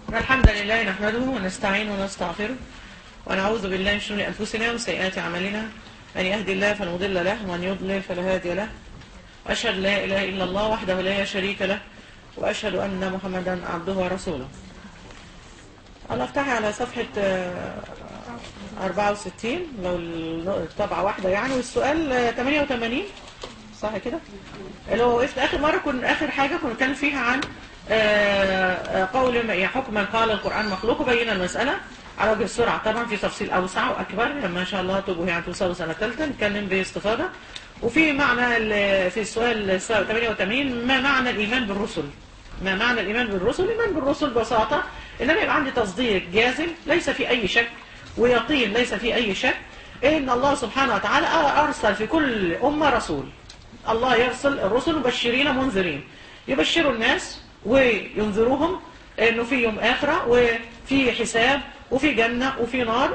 الحمد لله نحمده ونستعين ونستغفره ونعوذ بالله من شرور أنفسنا وسيئات أعمالنا من يهدي الله فلا مضل له ومن يضلل فلا هادي له وأشهد لا إله إلا الله وحده لا شريك له وأشهد أن محمدا عبده ورسوله أنا أفتح على صفحة آه، 64 لو الطبعة واحدة يعني والسؤال آه، 88 صح كده اللي هو وقفت آخر مرة كنا آخر حاجة كنا نتكلم فيها عن آه، آه، قول ما- حكم من قال القرآن مخلوق وبينا المسألة على وجه السرعة طبعا في تفصيل أوسع وأكبر لما إن شاء الله تبقوا يعني توصلوا سنة ثالثة نتكلم باستفاضة وفي معنى ال- في السؤال 88 ما معنى الإيمان بالرسل ما معنى الإيمان بالرسل الإيمان بالرسل ببساطة إن أنا يبقى عندي تصديق جازم ليس في أي شك ويقين ليس في أي شك إن الله سبحانه وتعالى أرسل في كل أمة رسول الله يرسل الرسل مبشرين منذرين يبشروا الناس وينذروهم انه في يوم اخره وفي حساب وفي جنه وفي نار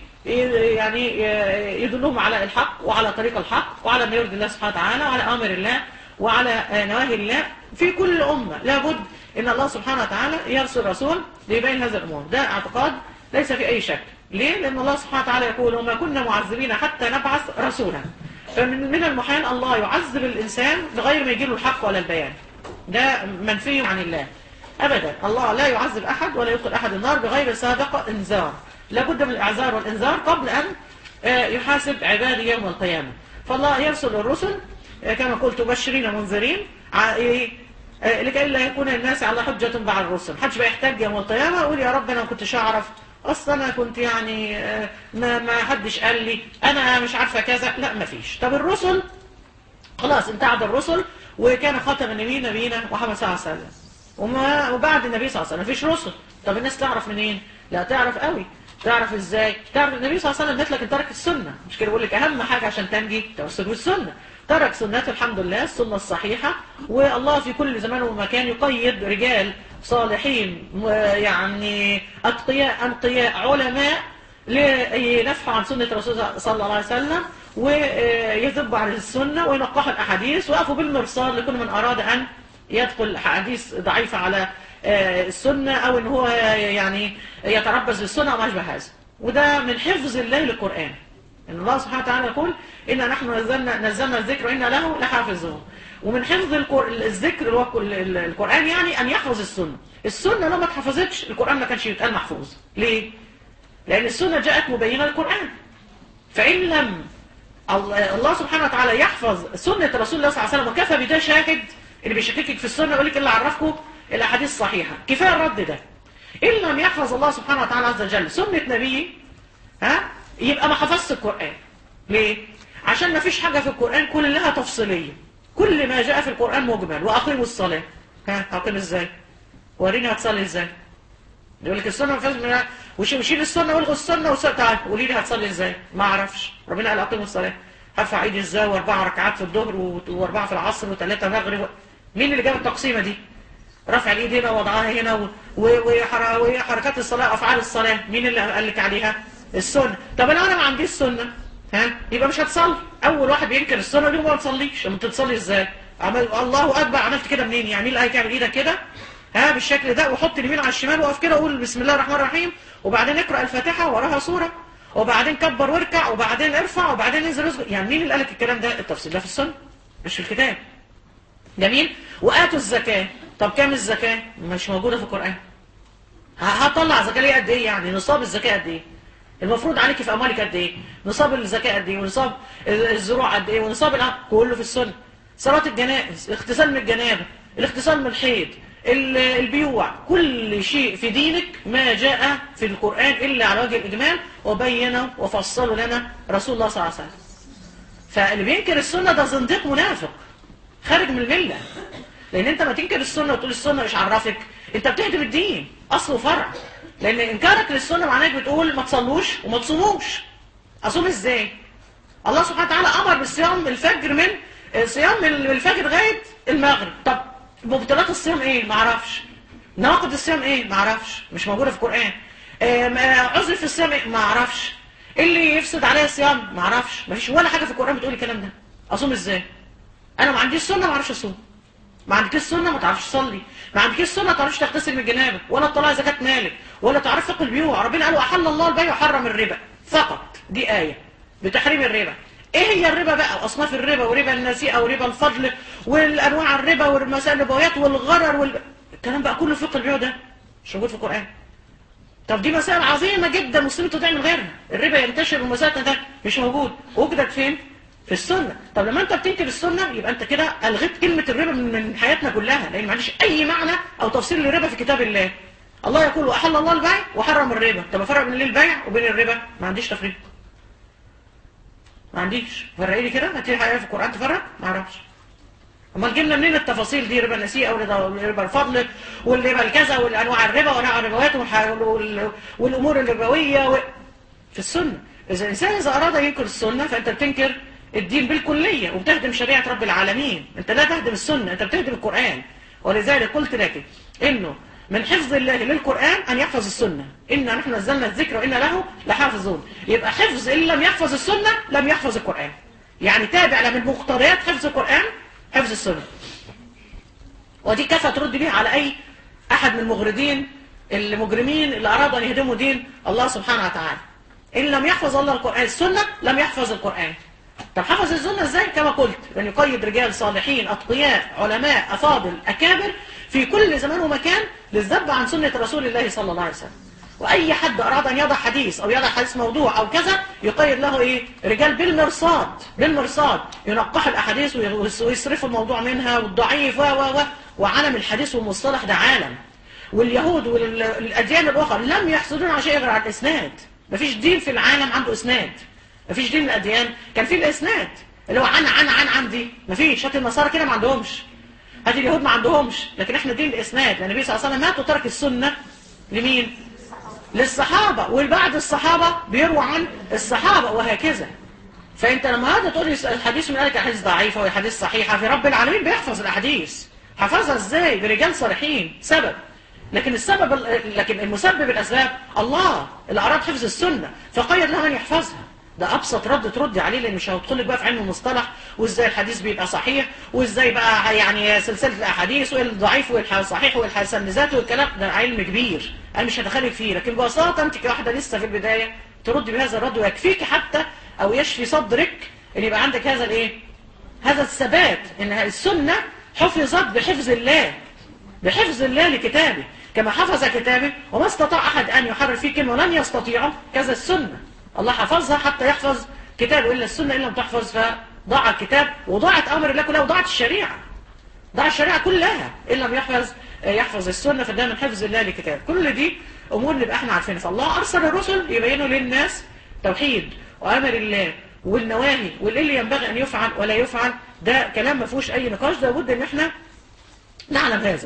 ويعني يدلهم على الحق وعلى طريق الحق وعلى ما يرضي الله سبحانه وتعالى وعلى امر الله وعلى نواهي الله في كل امه لابد ان الله سبحانه وتعالى يرسل رسول ليبين هذا الامور ده اعتقاد ليس في اي شك ليه؟ لان الله سبحانه وتعالى يقول وما كنا معذبين حتى نبعث رسولا فمن من المحال الله يعذب الإنسان بغير ما يجيله الحق ولا البيان ده منفي عن الله أبدا الله لا يعذب أحد ولا يدخل أحد النار بغير سابق إنذار لابد من الإعذار والإنذار قبل أن آه، يحاسب عبادي يوم القيامة فالله يرسل الرسل آه، كما قلت مبشرين منذرين ع- إيه؟ آه، لكي لا يكون الناس على حجة بعد الرسل محدش بقى يحتاج يوم القيامة يقول يا رب أنا ما كنتش أعرف اصلا انا كنت يعني آه، ما ما حدش قال لي انا مش عارفه كذا لا ما فيش طب الرسل خلاص انتعد الرسل وكان خاتم النبيين نبينا محمد صلى الله عليه وسلم وما وبعد النبي صلى الله عليه وسلم مفيش رسل طب الناس تعرف منين لا تعرف قوي تعرف ازاي تعرف النبي صلى الله عليه وسلم قالت لك ترك السنه مش كده بقول لك اهم حاجه عشان تنجي تمسك بالسنه ترك سنات الحمد لله السنه الصحيحه والله في كل زمان ومكان يقيد رجال صالحين ويعني اتقياء انقياء علماء لينفحوا عن سنة الرسول صلى الله عليه وسلم ويذبوا عن السنة وينقحوا الأحاديث ويقفوا بالمرصاد لكل من أراد أن يدخل حديث ضعيفة على آه، السنة أو أن هو يعني يتربص بالسنة وما أشبه هذا وده من حفظ الله للقرآن إن الله سبحانه وتعالى يقول إن نحن نزلنا, نزلنا الذكر وإنا له لحافظون ومن حفظ القر- الذكر اللي هو ال- ال- القرآن يعني أن يحفظ السنة السنة لو ما اتحفظتش القرآن ما كانش يتقال محفوظ ليه؟ لأن السنة جاءت مبينة للقرآن فإن لم الله الله سبحانه وتعالى يحفظ سنة رسول الله صلى الله عليه وسلم وكفى بده شاهد اللي بيشككك في السنة يقول لك اللي عرفكم الأحاديث الصحيحة كفاية الرد ده إن لم يحفظ الله سبحانه وتعالى عز وجل سنة نبيه ها يبقى ما حفظش القرآن ليه؟ عشان ما فيش حاجة في القرآن كلها تفصيلية كل ما جاء في القرآن مجمل وأقيموا الصلاة ها أقيم إزاي؟ وريني هتصلي إزاي؟ يقول لك السنه ما فيهاش من وش وشيل السنه والغوا السنه وس... تعال قولي لي هتصلي ازاي ما اعرفش ربنا قال اقيموا الصلاه هرفع ايدي ازاي واربع ركعات في الظهر و- واربعه في العصر وثلاثه مغرب مين اللي جاب التقسيمه دي رفع الايد هنا ووضعها هنا و... و... وحر... وحركات الصلاه افعال الصلاه مين اللي قال لك عليها السنه طب لو انا ما عنديش سنه ها يبقى مش هتصلي اول واحد بينكر السنه يقول ما بتصليش انت بتصلي ازاي عمل الله اكبر عملت كده منين يعني مين اللي هيعمل ايدك كده ها بالشكل ده وحط اليمين على الشمال وقف كده وقول بسم الله الرحمن الرحيم وبعدين اقرا الفاتحه وراها سوره وبعدين كبر واركع وبعدين ارفع وبعدين انزل اسجد يعني مين اللي قال لك الكلام ده التفصيل ده في السنه مش في الكتاب جميل واتوا الزكاه طب كام الزكاه مش موجوده في القران ه- هطلع زكاه ليه قد ايه يعني نصاب الزكاه قد ايه المفروض عليك في اموالك قد ايه نصاب الزكاه قد ايه ونصاب الزروع قد ايه ونصاب الع- كله في السنه صلاه الجنائز الاغتسال من الجنابه الاغتسال من الحيض ال- البيوع كل شيء في دينك ما جاء في القران الا على وجه الاجمال وبينه وفصله لنا رسول الله صلى الله عليه وسلم فاللي بينكر السنه ده زنديق منافق خارج من المله لان انت ما تنكر السنه وتقول السنه مش عرفك انت بتهدم الدين اصل وفرع لان انكارك للسنه معناه إنك بتقول ما تصلوش وما تصوموش اصوم ازاي الله سبحانه وتعالى امر بالصيام الفجر من صيام من الفجر لغايه المغرب طب مبطلات الصيام ايه ما اعرفش نواقض الصيام ايه ما اعرفش مش موجوده في القران آه، ما- عذر في الصيام ايه ما اعرفش إيه اللي يفسد عليا الصيام ما اعرفش مفيش ولا حاجه في القران بتقول الكلام ده اصوم ازاي انا ما عنديش سنه ما اعرفش اصوم ما عندكيش سنه ما تعرفش تصلي ما عندكيش سنه ما تعرفش تغتسل من الجنابه ولا تطلعي زكاه مالك ولا تعرف فقه البيوع ربنا قال احل الله البيع وحرم الربا فقط دي ايه بتحريم الربا ايه هي الربا بقى واصناف الربا وربا النسيئه وربا الفضل والانواع الربا والمسائل النبويات والغرر وال... الكلام بقى كله فقه البيوع ده مش موجود في القران طب دي مسائل عظيمه جدا مسلمين تضيع من غيرها الربا ينتشر والمسائل ده مش موجود وجدت فين في السنه طب لما انت بتنكر السنه يبقى انت كده الغيت كلمه الربا من من حياتنا كلها لان ما عنديش اي معنى او تفسير للربا في كتاب الله الله يقول واحل الله البيع وحرم الربا طب افرق بين البيع وبين الربا ما عنديش تفريق ما عنديش فرقي لي كده هاتي حاجه في القران تفرق ما اعرفش امال جبنا منين التفاصيل دي ربا النسيئه وربا الفضل والربا الكذا والانواع الربا وانواع الربوات والح- وال- والامور الربويه و... في السنه اذا الانسان اذا اراد ينكر السنه فانت بتنكر الدين بالكليه وبتهدم شريعه رب العالمين انت لا تهدم السنه انت بتهدم القران ولذلك قلت لك انه من حفظ الله للقران ان يحفظ السنه انا نحن نزلنا الذكر وانا له لحافظون يبقى حفظ ان لم يحفظ السنه لم يحفظ القران يعني تابع من مقتضيات حفظ القران حفظ السنه ودي كفى ترد بيها على اي احد من المغردين المجرمين اللي ارادوا ان يهدموا دين الله سبحانه وتعالى ان لم يحفظ الله القران السنه لم يحفظ القران طب حفظ السنه ازاي كما قلت ان يقيد رجال صالحين اتقياء علماء افاضل اكابر في كل زمان ومكان للذب عن سنه رسول الله صلى الله عليه وسلم واي حد اراد ان يضع حديث او يضع حديث موضوع او كذا يقيد له ايه رجال بالمرصاد بالمرصاد ينقحوا الاحاديث ويس- ويصرفوا الموضوع منها والضعيف و و و وعالم الحديث والمصطلح ده عالم واليهود والاديان الاخرى لم يحصلون على شيء غير على الاسناد مفيش دين في العالم عنده اسناد مفيش دين من الاديان كان في الاسناد اللي هو عن عن عن عن دي مفيش هات النصارى كده ما عندهمش هات اليهود ما عندهمش لكن احنا دين الاسناد لان النبي صلى الله عليه وسلم مات وترك السنه لمين للصحابه والبعد الصحابه بيروى عن الصحابه وهكذا فانت لما هذا تقول لي الحديث من قالك احاديث ضعيفه واحاديث صحيحه في رب العالمين بيحفظ الاحاديث حفظها ازاي برجال صالحين سبب لكن السبب لكن المسبب الاسباب الله اللي اراد حفظ السنه فقيد لها من يحفظها ده ابسط رد تردي عليه لان مش هتدخلك بقى في علم المصطلح وازاي الحديث بيبقى صحيح وازاي بقى يعني سلسله الاحاديث والضعيف والصحيح والحسن ذاته والكلام ده علم كبير انا مش هدخلك فيه لكن ببساطه انت كواحده لسه في البدايه ترد بهذا الرد ويكفيك حتى او يشفي صدرك ان يبقى عندك هذا الايه هذا الثبات ان السنه حفظت بحفظ الله بحفظ الله لكتابه كما حفظ كتابه وما استطاع أحد أن يحرر فيه كلمة ولن يستطيعه كذا السنة الله حفظها حتى يحفظ كتابه إلا السنة إن لم تحفظ فضاع الكتاب وضاعت أمر الله كلها وضاعت الشريعة ضاع الشريعة كلها إن لم يحفظ يحفظ السنة فده من حفظ الله لكتابه كل دي أمور نبقى احنا عارفينها فالله أرسل الرسل يبينوا للناس توحيد وأمر الله والنواهي واللي اللي ينبغي أن يفعل ولا يفعل ده كلام ما فيهوش أي نقاش ده بد إن احنا نعلم هذا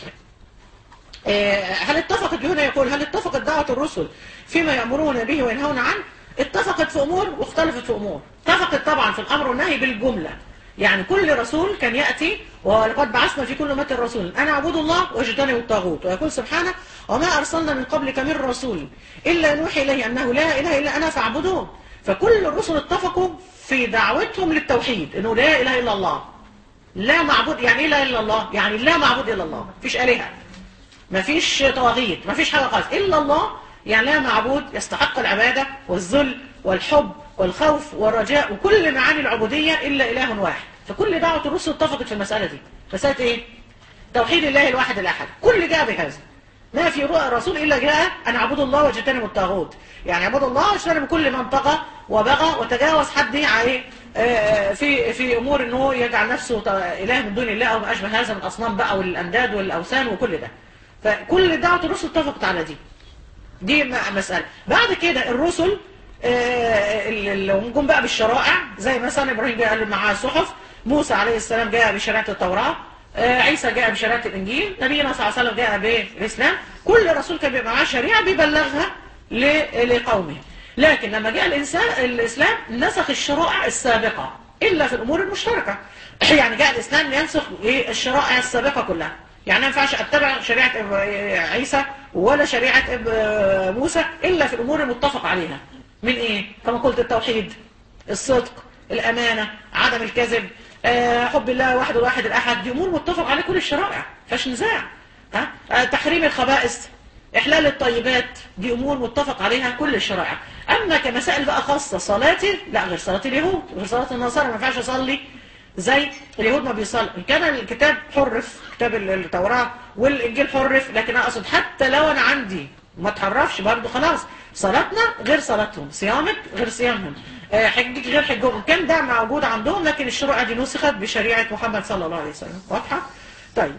هل اتفقت هنا يقول هل اتفقت دعوة الرسل فيما يأمرون به وينهون عنه اتفقت في أمور واختلفت في أمور اتفقت طبعا في الأمر والنهي بالجملة يعني كل رسول كان يأتي ولقد بعثنا في كل أمة رسول أنا أعبد الله واجتنبوا الطاغوت ويقول سبحانه وما أرسلنا من قبلك من رسول إلا نوحي إليه أنه لا إله إلا أنا فاعبدون فكل الرسل اتفقوا في دعوتهم للتوحيد أنه لا إله إلا الله لا معبود يعني ايه لا اله الا الله يعني لا معبود الا الله مفيش الهه مفيش طواغيت مفيش حاجه خالص الا الله يعني لا معبود يستحق العباده والذل والحب والخوف والرجاء وكل معاني العبوديه الا اله واحد فكل دعوه الرسل اتفقت في المساله دي مساله ايه توحيد الله الواحد الاحد كل جاء بهذا ما في رسول الا جاء ان اعبدوا الله واجتنبوا الطاغوت يعني اعبدوا الله واجتنبوا كل من طغى وبغى وتجاوز حد عليه في في امور ان هو يجعل نفسه اله من دون الله او ما اشبه هذا من الاصنام بقى والانداد والاوثان وكل ده فكل دعوه الرسل اتفقت على دي دي مساله بعد كده الرسل اللي جم بقى بالشرائع زي مثلا ابراهيم جاء معاه صحف موسى عليه السلام جاء بشريعه التوراه عيسى جاء بشريعه الانجيل نبينا صلى الله عليه وسلم جاء بالاسلام كل رسول كان بيبقى معاه شريعه بيبلغها لقومه لكن لما جاء الإنسان الإسلام نسخ الشرائع السابقة إلا في الأمور المشتركة يعني جاء الإسلام ينسخ الشرائع السابقة كلها يعني ما ينفعش أتبع شريعة عيسى ولا شريعة موسى إلا في الأمور المتفق عليها من إيه؟ كما قلت التوحيد الصدق الأمانة عدم الكذب آه، حب الله واحد الواحد الاحد دي امور متفق عليه كل الشرائع فيهاش نزاع ها آه، تحريم الخبائث احلال الطيبات دي امور متفق عليها كل الشرائع اما كمسائل بقى خاصه صلاتي لا غير صلاه اليهود غير صلاه النصارى ما ينفعش اصلي زي اليهود ما بيصلي ان كان الكتاب حرف كتاب التوراه والانجيل حرف لكن انا اقصد حتى لو انا عندي ما تحرفش برضه خلاص صلاتنا غير صلاتهم صيامك غير صيامهم آه، حجك غير حجهم كان ده موجود عندهم لكن الشريعه دي نسخت بشريعه محمد صلى الله عليه وسلم واضحه طيب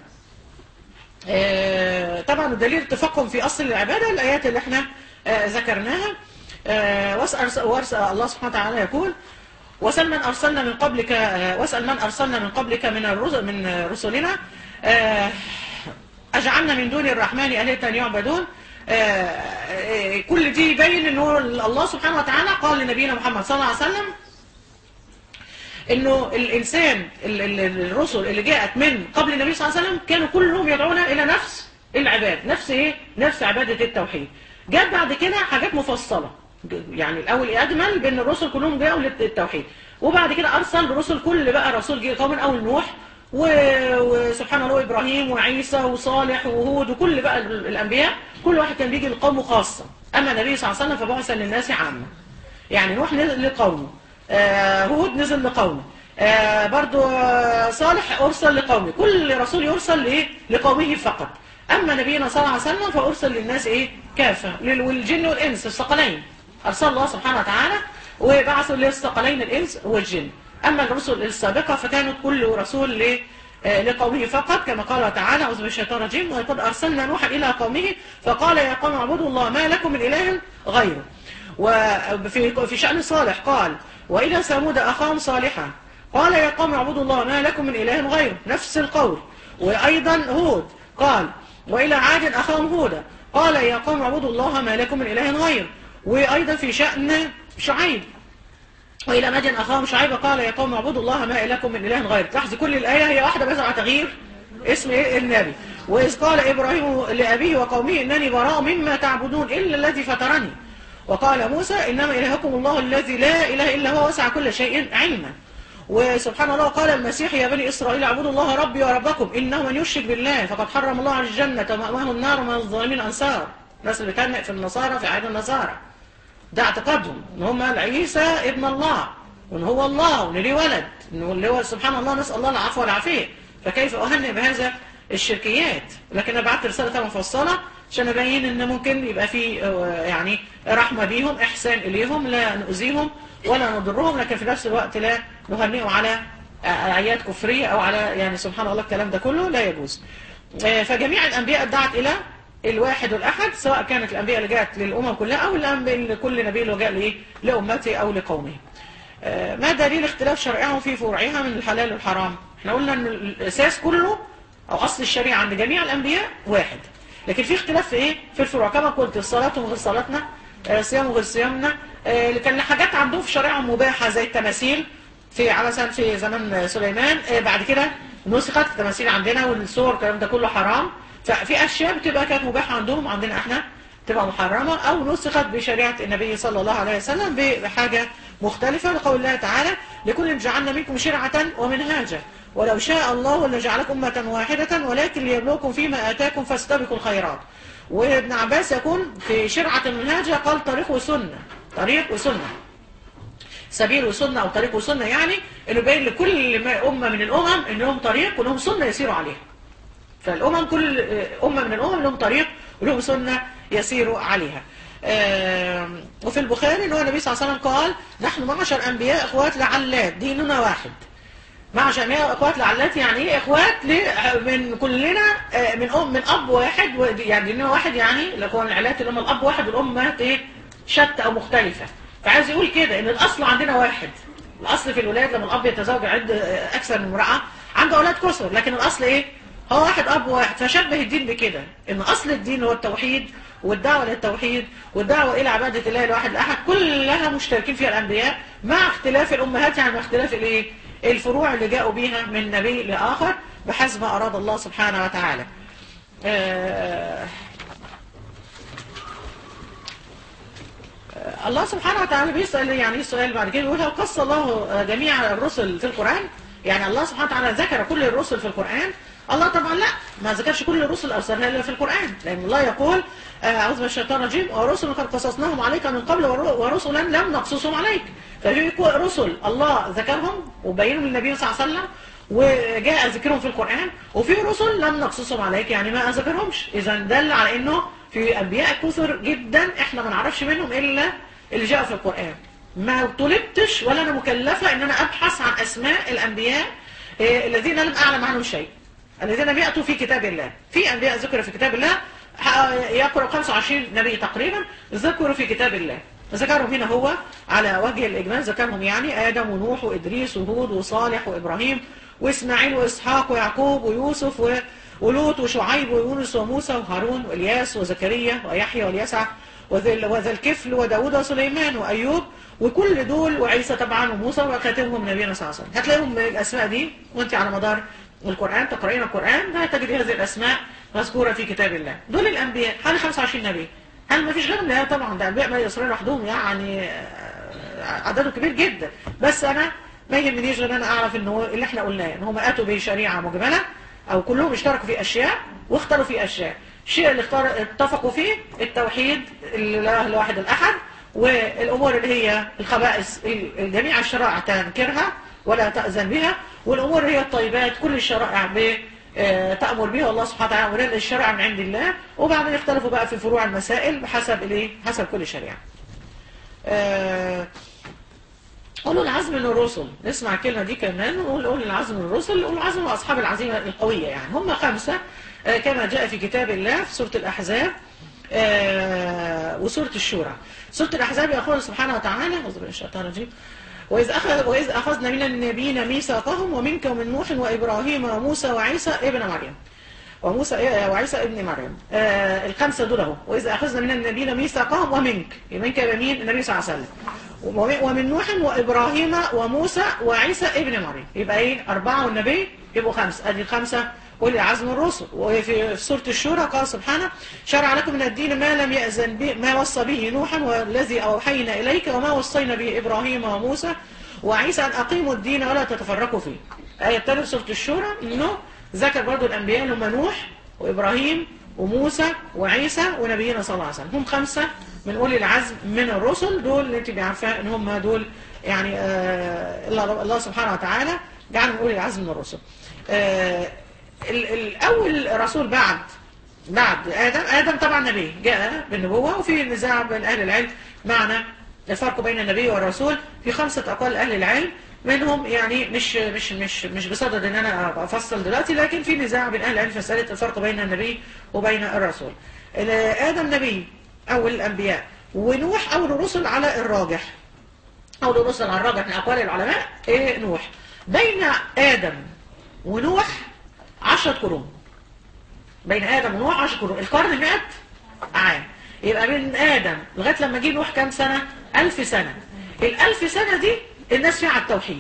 آه، طبعا الدليل اتفاقهم في اصل العباده الايات اللي احنا آه، ذكرناها آه، واسال وارسل الله سبحانه وتعالى يقول وسل من ارسلنا من قبلك آه، واسال من ارسلنا من قبلك من الرسل من آه، رسلنا آه، اجعلنا من دون الرحمن الهه يعبدون آه، آه، كل دي يبين ان هو الله سبحانه وتعالى قال لنبينا محمد صلى الله عليه وسلم انه الانسان ال- ال- الرسل اللي جاءت من قبل النبي صلى الله عليه وسلم كانوا كلهم يدعون الى نفس العباد نفس ايه نفس عباده التوحيد جاءت بعد كده حاجات مفصله يعني الاول اجمل بان الرسل كلهم جاءوا للتوحيد وبعد كده ارسل رسل كل بقى رسول جه قوم من اول نوح و- وسبحان الله ابراهيم وعيسى وصالح وهود وكل بقى ال- الانبياء كل واحد كان بيجي لقومه خاصه اما النبي صلى الله عليه وسلم فبعث للناس عامه يعني نوح نزل لقومه آه هود نزل لقومه آه برضو آه صالح أرسل لقومه كل رسول يرسل لإيه؟ لقومه فقط أما نبينا صلى الله عليه وسلم فأرسل للناس إيه كافة لل- والجن والإنس الثقلين أرسل الله سبحانه وتعالى وبعثوا للثقلين الإنس والجن أما الرسل السابقة فكانت كل رسول ل آه، لقومه فقط كما قال تعالى أعوذ بالله من الشيطان الرجيم ولقد أرسلنا نوحا إلى قومه فقال يا قوم اعبدوا الله ما لكم من إله غيره وفي في شأن صالح قال وإلى ثمود أخاهم صالحا قال يا قوم اعبدوا الله ما لكم من إله غيره نفس القول وأيضا هود قال وإلى عاد أخاهم هودا قال يا قوم اعبدوا الله ما لكم من إله غيره وأيضا في شأن شعيب وإلى مدين أخاهم شعيب قال يا قوم اعبدوا الله ما لكم من إله غيره تلاحظ كل الآية هي واحدة بس على تغيير اسم إيه؟ النبي وإذ قال إبراهيم لأبيه وقومه إنني براء مما تعبدون إلا الذي فطرني وقال موسى إنما إلهكم الله الذي لا إله إلا هو وسع كل شيء علما وسبحان الله قال المسيح يا بني إسرائيل اعبدوا الله ربي وربكم إنه من يشرك بالله فقد حرم الله على الجنة ومأواه النار وما الظالمين أنصار الناس اللي كان في النصارى في عهد النصارى ده اعتقادهم ان هم عيسى ابن الله وان هو الله وان ليه ولد انه اللي هو سبحان الله نسال الله العفو والعافيه فكيف اهنئ بهذا الشركيات لكن انا بعت رساله مفصله عشان ابين ان ممكن يبقى في آه، يعني رحمه بيهم احسان اليهم لا نؤذيهم ولا نضرهم لكن في نفس الوقت لا نهنئهم على آه، اعياد كفريه او على يعني سبحان الله الكلام ده كله لا يجوز آه، فجميع الانبياء دعت الى الواحد والأحد سواء كانت الأنبياء اللي جاءت للأمم كلها أو الأنبياء اللي كل نبي اللي جاء لإيه؟ لأمته أو لقومه آه، ما دليل اختلاف شرائعهم في فروعها من الحلال والحرام احنا قلنا ان الاساس كله او اصل الشريعه عند جميع الانبياء واحد لكن في اختلاف في ايه في الفروع كما قلت الصلاه غير صلاتنا آه، صيام غير صيامنا آه، اللي كان حاجات عندهم في شريعه مباحه زي التماثيل في على مثلا في زمان سليمان آه، بعد كده نسخت التماثيل عندنا والصور الكلام ده كله حرام ففي اشياء بتبقى كانت مباحه عندهم عندنا احنا تبقى محرمة أو نسخت بشريعة النبي صلى الله عليه وسلم بحاجة مختلفة لقول الله تعالى لكل جعلنا منكم شرعة ومنهاجا ولو شاء الله لجعلكم أمة واحدة ولكن ليبلوكم فيما آتاكم فاستبقوا الخيرات وابن عباس يكون في شرعة المنهاجة قال طريق وسنة طريق وسنة سبيل وسنة أو طريق وسنة يعني إنه باين لكل ما- أمة من الأمم إنهم طريق ولهم سنة يسيروا عليها فالأمم كل أمة من الأمم لهم طريق ولهم سنة يسيروا عليها آم، وفي البخاري ان هو النبي صلى الله عليه وسلم قال نحن معشر أنبياء إخوات لعلات ديننا واحد معشر أنبياء إخوات لعلات يعني إيه إخوات ل- من كلنا آه، من أم من أب واحد و- يعني ديننا واحد يعني الإخوان العلات اللي هم الأب واحد والأمهات إيه شتى أو مختلفة فعايز يقول كده إن الأصل عندنا واحد الأصل في الولاد لما الأب يتزوج عند آه، أكثر من امرأة عنده أولاد كثر لكن الأصل إيه هو واحد اب واحد فشبه الدين بكده ان اصل الدين هو التوحيد والدعوه للتوحيد والدعوه الى عباده الله الواحد الاحد كلها مشتركين فيها الانبياء مع اختلاف الامهات يعني مع اختلاف الايه الفروع اللي جاءوا بيها من نبي لاخر بحسب ما اراد الله سبحانه وتعالى آه الله سبحانه وتعالى بيسأل يعني سؤال بعد كده بيقول هل قص الله جميع الرسل في القرآن يعني الله سبحانه وتعالى ذكر كل الرسل في القرآن الله طبعا لا ما ذكرش كل الرسل أرسلها إلا في القرآن لأن الله يقول آه، أعوذ من الشيطان الرجيم ورسل قد قصصناهم عليك من قبل ور- ورسلا لم نقصصهم عليك ففي رسل الله ذكرهم وبينهم للنبي صلى الله عليه وسلم وجاء ذكرهم في القرآن وفي رسل لم نقصصهم عليك يعني ما ذكرهمش إذا دل على إنه في أنبياء كثر جدا إحنا ما نعرفش منهم إلا اللي جاء في القرآن ما طلبتش ولا أنا مكلفة إن أنا أبحث عن أسماء الأنبياء آه، الذين لم أعلم عنهم شيء الذين بيأتوا في كتاب الله في أنبياء ذكروا في كتاب الله ح- يقرأ 25 نبي تقريبا ذكروا في كتاب الله ذكرهم هنا هو على وجه الإجمال ذكرهم يعني آدم ونوح وإدريس وهود وصالح وإبراهيم وإسماعيل وإسحاق ويعقوب ويوسف و- ولوط وشعيب ويونس وموسى وهارون وإلياس وزكريا ويحيى واليسع وذا وذا الكفل وداود وسليمان وأيوب وكل دول وعيسى طبعا وموسى وخاتمهم نبينا صلى الله عليه وسلم هتلاقيهم الأسماء دي وانت على مدار القرآن تقرأين القرآن لا تجد هذه الأسماء مذكورة في كتاب الله دول الأنبياء حوالي 25 نبي هل ما فيش غيرهم لا طبعا ده أنبياء ما إسرائيل لوحدهم يعني آه، عددهم كبير جدا بس أنا ما يهمنيش غير أنا أعرف إن هو اللي احنا قلناه إن هم أتوا بشريعة مجملة أو كلهم اشتركوا في أشياء واختاروا في أشياء الشيء اللي اختار اتفقوا فيه التوحيد الإله الواحد الأحد والأمور اللي هي الخبائث جميع الشرائع تنكرها ولا تأذن بها والأمور اللي هي الطيبات كل الشرائع ب آه، تأمر بها الله سبحانه وتعالى ولله الشرائع من عند الله وبعدين يختلفوا بقى في فروع المسائل بحسب الايه حسب كل شريعة آه، أولو العزم من الرسل نسمع الكلمة دي كمان ونقول أولو العزم من الرسل أولو العزم هم أصحاب العزيمة القوية يعني هم خمسة آه، كما جاء في كتاب الله في سورة الأحزاب آه، وسورة الشورى سورة الأحزاب يقول سبحانه وتعالى أعوذ بالله من الشيطان الرجيم وإذ, أخذ وإذ أخذنا من النبيين ميثاقهم ومنك ومن نوح وإبراهيم وموسى وعيسى ابن مريم وموسى وعيسى ابن مريم آه الخمسة دول اهو وإذا أخذنا من النبيين ميثاقهم ومنك منك يبقى مين النبي صلى الله عليه وسلم ومن- ومن نوح وإبراهيم وموسى وعيسى ابن مريم يبقى ايه أربعة والنبي يبقوا خمسة أدي الخمسة أولي عزم الرسل وفي سورة الشورى قال سبحانه شرع لكم من الدين ما لم يأذن به ما وصى به نوحا والذي أوحينا إليك وما وصينا به إبراهيم وموسى وعيسى أن أقيموا الدين ولا تتفرقوا فيه آية الثانية في سورة الشورى إنه ذكر برضو الأنبياء اللي هم نوح وإبراهيم وموسى وعيسى ونبينا صلى الله عليه وسلم هم خمسة من أولي العزم من الرسل دول اللي انت عارفاه ان هم دول يعني آه الله, الله سبحانه وتعالى جعل من أولي العزم من الرسل آه ال- الأول رسول بعد بعد آدم آدم طبعا نبي جاء بالنبوة وفي نزاع بين أهل العلم معنى الفرق بين النبي والرسول في خمسة أقوال أهل العلم منهم يعني مش مش مش مش بصدد ان انا افصل دلوقتي لكن في نزاع بين اهل العلم في مساله الفرق بين النبي وبين الرسول. ادم نبي اول الانبياء ونوح اول الرسل على الراجح. اول الرسل على الراجح من اقوال العلماء إيه نوح. بين ادم ونوح عشرة قرون. بين ادم ونوح 10 قرون، القرن 100 عام. يبقى من ادم لغايه لما جه نوح كام سنه؟ 1000 سنه. الألف سنة دي الناس فيها على التوحيد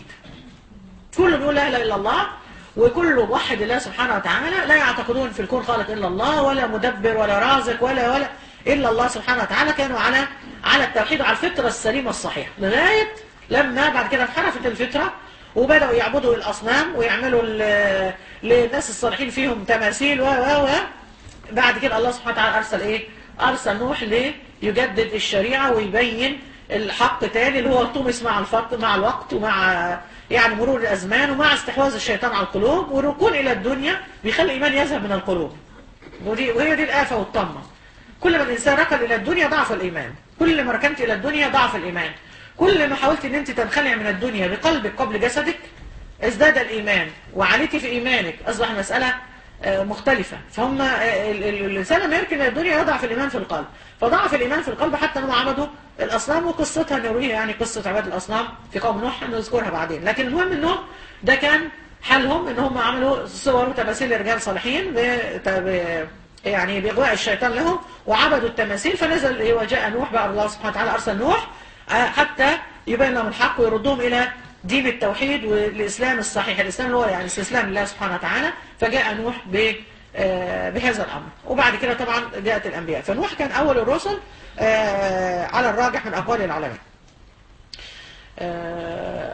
كله بيقول لا إله إلا الله وكله موحد الله سبحانه وتعالى لا يعتقدون في الكون خالق إلا الله ولا مدبر ولا رازق ولا ولا إلا الله سبحانه وتعالى كانوا على على التوحيد وعلى الفطرة السليمة الصحيحة لغاية لما بعد كده انحرفت الفطرة وبدأوا يعبدوا الأصنام ويعملوا ل- للناس الصالحين فيهم تماثيل و و و بعد كده الله سبحانه وتعالى أرسل إيه؟ أرسل نوح ليجدد الشريعة ويبين الحق تاني اللي هو طمس مع الفق مع الوقت ومع يعني مرور الأزمان ومع استحواذ الشيطان على القلوب والركون إلى الدنيا بيخلي الإيمان يذهب من القلوب ودي وهي دي الآفة والطمة كل ما الإنسان ركن إلى الدنيا ضعف الإيمان كل ما ركنت إلى الدنيا ضعف الإيمان كل ما حاولت إن أنت تنخلع من الدنيا بقلبك قبل جسدك ازداد الإيمان وعليتي في إيمانك أصبح المسألة آه، مختلفة فهم آه، ال- ال- الإنسان لما يركن إلى الدنيا يضعف الإيمان في القلب فضعف الإيمان في القلب حتى أنهم عبدوا الأصنام وقصتها نرويها يعني قصة عباد الأصنام في قوم نوح نذكرها بعدين لكن المهم أنه ده كان حالهم ان هم عملوا صور وتماثيل لرجال صالحين ب- ب- يعني بإغواء الشيطان لهم وعبدوا التماثيل فنزل إيه وجاء نوح بقى الله سبحانه وتعالى أرسل نوح آه، حتى يبين لهم الحق ويردهم إلى دين التوحيد والإسلام الصحيح الإسلام اللي هو يعني استسلام لله سبحانه وتعالى فجاء نوح ب آه، بهذا الأمر وبعد كده طبعا جاءت الأنبياء فنوح كان أول الرسل آه، على الراجح من أقوال العلماء آه،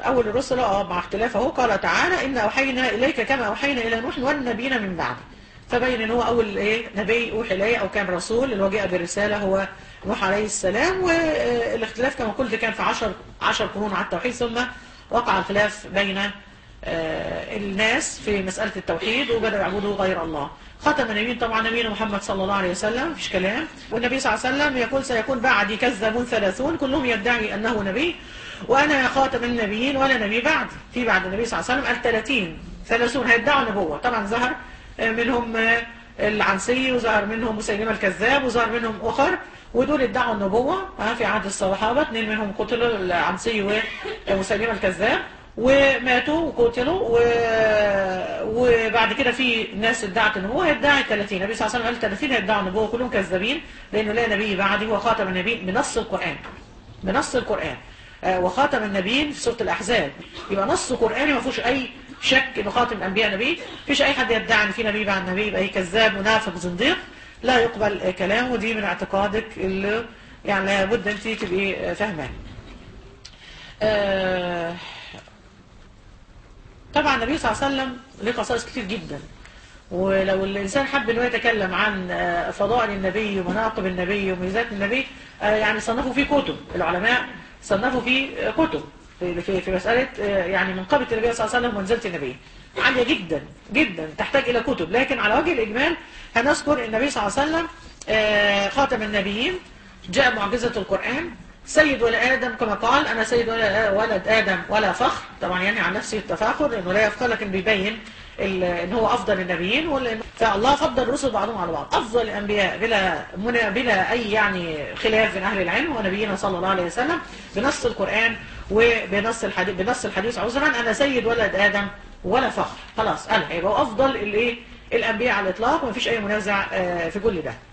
أول الرسل اه مع اختلاف اهو قال تعالى إن أوحينا إليك كما أوحينا إلى نوح والنبيين من بعده فبين ان هو اول ايه نبي اوحي اليه او كان رسول اللي هو جاء بالرساله هو نوح عليه السلام والاختلاف كما قلت كان في 10 10 قرون على التوحيد ثم وقع الخلاف بين آه، الناس في مسألة التوحيد وبدأوا يعبدوا غير الله ختم النبيين طبعا نبينا محمد صلى الله عليه وسلم مفيش كلام والنبي صلى الله عليه وسلم يقول سيكون بعدي كذاب ثلاثون كلهم يدعي أنه نبي وأنا خاتم النبيين ولا نبي بعد في بعد النبي صلى الله عليه وسلم الثلاثين ثلاثون هيدعوا نبوة طبعا ظهر آه، منهم آه، العنسي وظهر منهم مسيلمة الكذاب وظهر منهم أخر ودول ادعوا النبوة آه، في عهد الصحابة اثنين منهم قتلوا العنسي ومسيلمة الكذاب وماتوا وقتلوا و... وبعد كده في ناس ادعت النبوة هيدعي 30 النبي صلى الله عليه وسلم قال 30 هيدعوا النبوة كلهم كذابين لأنه لا نبي بعدي هو خاتم النبي بنص القرآن بنص القرآن آه، وخاتم النبيين في سورة الأحزاب يبقى نص قرآني ما فيهوش أي شك إنه خاتم الأنبياء نبي مفيش أي حد يدعي إن في نبي بعد نبي يبقى أي كذاب منافق زنديق لا يقبل آه، كلامه دي من اعتقادك اللي يعني لابد أنت تبقي آه، فاهماه آه، طبعا النبي صلى الله عليه وسلم له خصائص كتير جدا ولو الإنسان حب أنه يتكلم عن آه، فضائل النبي ومناقب النبي وميزات النبي آه، يعني صنفوا فيه كتب العلماء صنفوا فيه آه، كتب في في في مسألة آه، يعني منقبة النبي صلى الله عليه وسلم ومنزلة النبي عالية جدا جدا تحتاج إلى كتب لكن على وجه الإجمال هنذكر النبي صلى الله عليه وسلم آه، خاتم النبيين جاء معجزة القرآن سيد ولد آدم كما قال أنا سيد ولد- ولد آدم ولا فخر طبعا يعني عن نفسه التفاخر إنه لا يفخر لكن بيبين ال- إن هو أفضل النبيين وإن- فالله فضل الرسل بعضهم على بعض أفضل الأنبياء بلا منى بلا أي يعني خلاف بين أهل العلم ونبينا صلى الله عليه وسلم بنص القرآن وبنص الحديث بنص الحديث عذرا أنا سيد ولد آدم ولا فخر خلاص قال هيبقى أفضل الإيه الأنبياء على الإطلاق ومفيش أي منازع آه، في كل ده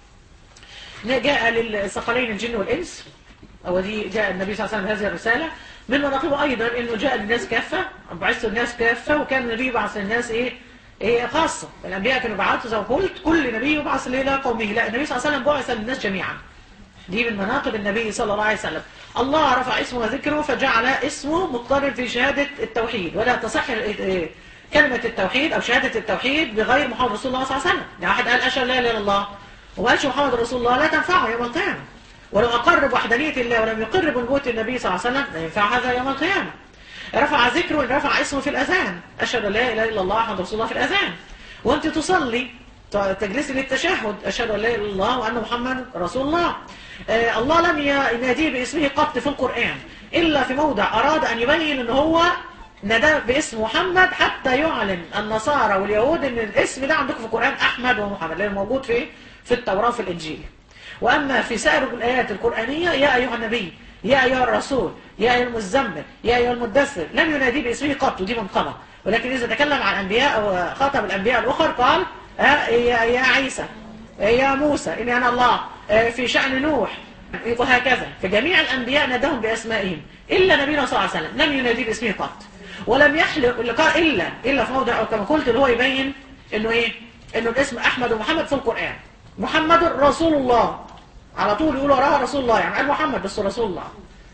جاء للثقلين الجن والإنس ودي جاء النبي صلى الله عليه وسلم بهذه الرسالة من مناقبه أيضا أنه جاء للناس كافة بعث الناس كافة وكان النبي يبعث للناس إيه إيه خاصة الأنبياء كانوا بعثوا زي ما قلت كل نبي يبعث إلى قومه لا النبي صلى الله عليه وسلم بعث للناس جميعا دي من مناقب النبي صلى الله عليه وسلم الله رفع اسمه وذكره فجعل اسمه مضطرد في شهادة التوحيد ولا تصح إيه، كلمة التوحيد أو شهادة التوحيد بغير محمد رسول الله صلى الله عليه وسلم يعني واحد قال أشهد لا إله إلا الله وما قالش محمد رسول الله لا تنفعه يوم القيامة ولو أقر بوحدانية الله ولم يقر بنبوة النبي صلى الله عليه وسلم لا ينفع هذا يوم القيامة رفع ذكره إن رفع اسمه في الأذان أشهد أن لا إله إلا الله محمد رسول الله في الأذان وأنت تصلي ت- تجلسي للتشهد أشهد أن لا إله إلا الله وأن محمد رسول الله آه الله لم ي- يناديه باسمه قط في القرآن إلا في موضع أراد أن يبين أن هو ندى باسم محمد حتى يعلن النصارى واليهود ان الاسم ده عندكم في القرآن احمد ومحمد لانه موجود في في التوراة وفي الانجيل واما في سائر الايات القرآنية يا ايها النبي يا ايها الرسول يا ايها المزمل يا ايها المدثر لم يناديه باسمه قط ودي منقبة ولكن اذا تكلم عن انبياء او خاطب الانبياء الاخر قال آه يا يا عيسى آه يا موسى اني انا الله آه في شأن نوح وهكذا فجميع الانبياء ناداهم باسمائهم الا نبينا صلى الله عليه وسلم لم يناديه باسمه قط ولم يحلق اللقاء إلا إلا في موضع أو كما قلت اللي هو يبين إنه إيه إنه الاسم أحمد ومحمد في القرآن محمد رسول الله على طول يقولوا وراها رسول الله يعني قال محمد بس رسول الله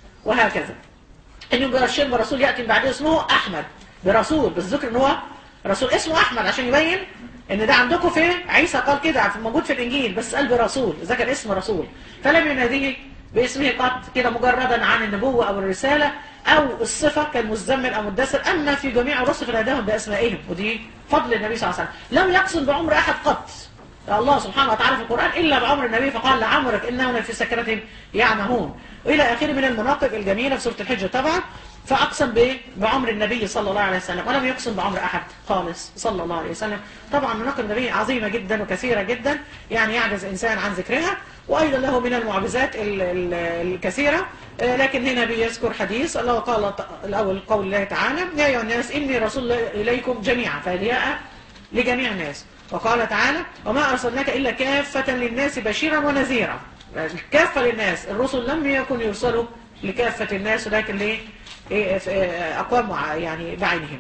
وهكذا إنه بيرشد برسول يأتي بعد اسمه أحمد برسول بالذكر إن هو رسول اسمه أحمد عشان يبين إن ده عندكم في عيسى قال كده في- موجود في الإنجيل بس قال برسول ذكر اسم رسول فلم يناديه باسمه قط كده مجردا عن النبوة أو الرسالة أو الصفة كالمزمل أو مدثر أما في جميع الرسل فناداهم بأسمائهم ودي فضل النبي صلى الله عليه وسلم لم يقصد بعمر أحد قط الله سبحانه وتعالى في القرآن إلا بعمر النبي فقال لعمرك إنهم في سكرتهم يعمهون وإلى آخره من المناقب الجميلة في سورة الحجة طبعا فأقسم ب- بعمر النبي صلى الله عليه وسلم ولم يقسم بعمر أحد خالص صلى الله عليه وسلم طبعا مناقب النبي عظيمة جدا وكثيرة جدا يعني يعجز إنسان عن ذكرها وأيضا له من المعجزات ال- ال- الكثيرة آه، لكن هنا بيذكر حديث الله قال ط- الأول قول الله تعالى يا أيها الناس إني رسول الله إليكم جميعا فالياء لجميع الناس وقال تعالى وما أرسلناك إلا كافة للناس بشيرا ونذيرا كافة للناس الرسل لم يكن يرسلوا لكافة الناس ولكن ليه إيه، ف- إيه، أقوام مع- يعني بعينهم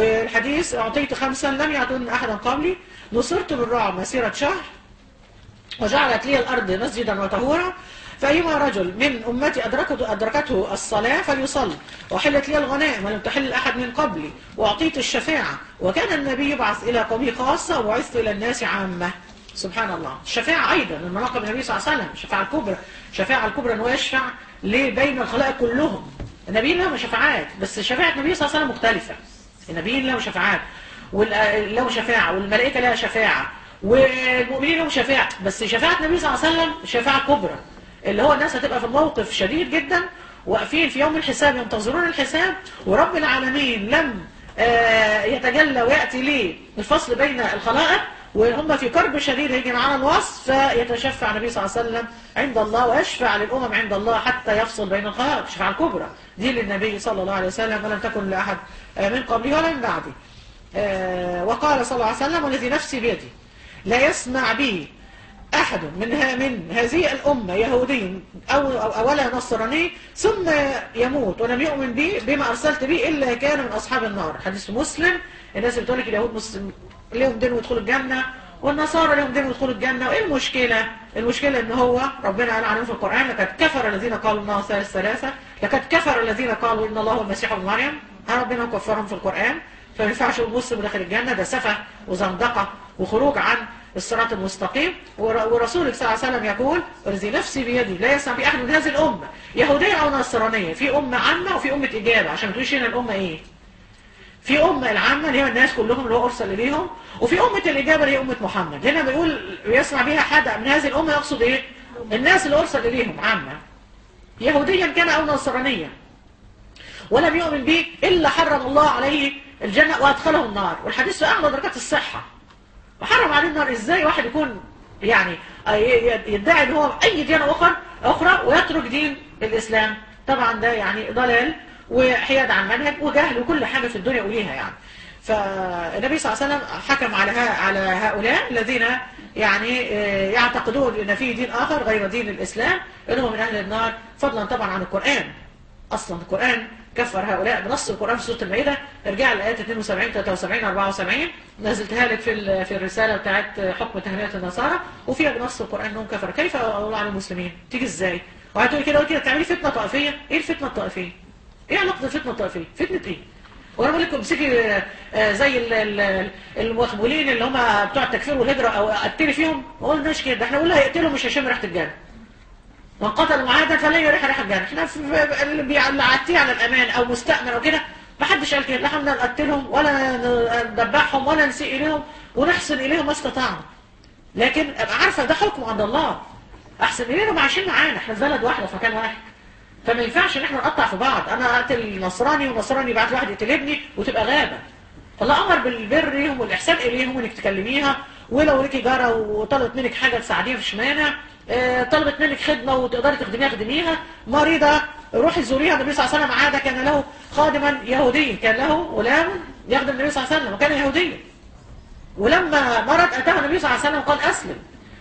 والحديث أعطيت خمسا لم يعطون أحدا قبلي نصرت بالرعب مسيرة شهر وجعلت لي الأرض مسجدا وطهورا فأيما رجل من أمتي أدركته, أدركته الصلاة فليصلي وحلت لي الغنائم ولم تحل أحد من قبلي وأعطيت الشفاعة وكان النبي يبعث إلى قومه خاصة وبعثت إلى الناس عامة سبحان الله الشفاعة أيضا من مناقب النبي صلى الله عليه وسلم الشفاعة الكبرى الشفاعة الكبرى أنه يشفع بين الخلائق كلهم النبي لهم شفاعات بس شفاعة النبي صلى الله عليه وسلم مختلفة النبيين لهم شفاعات له شفاعة والملائكة لها شفاعة والمؤمنين لهم شفاعة بس شفاعة النبي صلى الله عليه وسلم شفاعة كبرى اللي هو الناس هتبقى في موقف شديد جدا واقفين في يوم الحساب ينتظرون الحساب ورب العالمين لم يتجلى ويأتي ليه الفصل بين الخلائق وهم في كرب شديد هيجي معانا الوصف فيتشفع النبي صلى الله عليه وسلم عند الله ويشفع للأمم عند الله حتى يفصل بين الخلائق الشفاعة الكبرى دي للنبي صلى الله عليه وسلم ولم تكن لأحد من قبله ولا من بعده وقال صلى الله عليه وسلم والذي نفسي بيدي لا يسمع بي أحد من من هذه الأمة يهودي أو, أو ولا نصراني ثم يموت ولم يؤمن بي بما أرسلت به إلا كان من أصحاب النار حديث مسلم الناس اللي بتقول لك اليهود مسلم لهم دين ويدخلوا الجنة والنصارى لهم دين ويدخلوا الجنة وإيه المشكلة؟ المشكلة إن هو ربنا قال عنهم في القرآن لقد كفر الذين قالوا الله ثالث ثلاثة لقد كفر الذين قالوا إن الله هو المسيح ابن مريم ربنا كفرهم في القرآن فما ينفعش المسلم داخل الجنة ده سفه وزندقة وخروج عن الصراط المستقيم ورسولك صلى الله عليه وسلم يقول والذي نفسي بيدي لا يسمع بأحد من هذه الأمة يهودية أو نصرانية في أمة عامة وفي أمة إجابة عشان ما تقولش هنا الأمة إيه في أمة العامة اللي هي الناس كلهم اللي هو أرسل إليهم وفي أمة الإجابة اللي هي أمة محمد هنا بيقول يسمع بها حد من هذه الأمة يقصد إيه الناس اللي أرسل إليهم عامة يهوديا كان أو نصرانيا ولم يؤمن به إلا حرم الله عليه الجنة وأدخله النار والحديث في أعلى درجات الصحة وحرم عليه النار إزاي واحد يكون يعني يدعي ان هو أي ديانة أخرى, أخرى ويترك دين الإسلام طبعا ده يعني ضلال وحياد عن منهج وجهل وكل حاجة في الدنيا وليها يعني فالنبي صلى الله عليه وسلم حكم على على هؤلاء الذين يعني يعتقدون ان في دين آخر غير دين الإسلام انهم من أهل النار فضلا طبعا عن القرآن أصلا القرآن كفر هؤلاء بنص القرآن في سورة المائدة ارجع لآيات 72 73 74 نزلتها لك في في الرسالة بتاعت حكم تهمية النصارى وفيها بنص القرآن انهم كفر كيف الله على المسلمين تيجي ازاي وهتقولي كده وكده تعملي فتنة طائفية ايه الفتنة الطائفية ايه علاقة الفتنة الطائفية فتنة ايه وانا بقول لكم امسكي زي المخبولين اللي هم بتوع التكفير والهجرة او قتلي فيهم ما قلناش كده احنا قلنا هيقتلوا مش هيشم ريحة الجنة من قتل معادا فلا يريح ريح الجنة احنا في اللي بيعتيه على الأمان أو مستأمن أو كده ما حدش قال كده لا احنا نقتلهم ولا ندبحهم ولا نسيء إليهم ونحسن إليهم ما استطعنا لكن أبقى عارفة ده حكم عند الله أحسن إليهم عايشين معانا احنا في بلد واحدة في مكان واحد فما ينفعش ان احنا نقطع في بعض انا اقتل نصراني ونصراني يبعت واحد يقتل ابني وتبقى غابة فالله امر بالبر ليهم والاحسان اليهم وانك تكلميها ولو ليكي جاره وطلبت منك حاجه تساعديها مفيش مانع طلبت منك خدمة وتقدري تخدميها خدميها مريضة روحي زوريها النبي صلى الله عليه وسلم عادة كان له خادما يهوديا كان له غلام يخدم النبي صلى الله عليه وسلم وكان يهوديا ولما مرض أتاه النبي صلى الله عليه وسلم وقال أسلم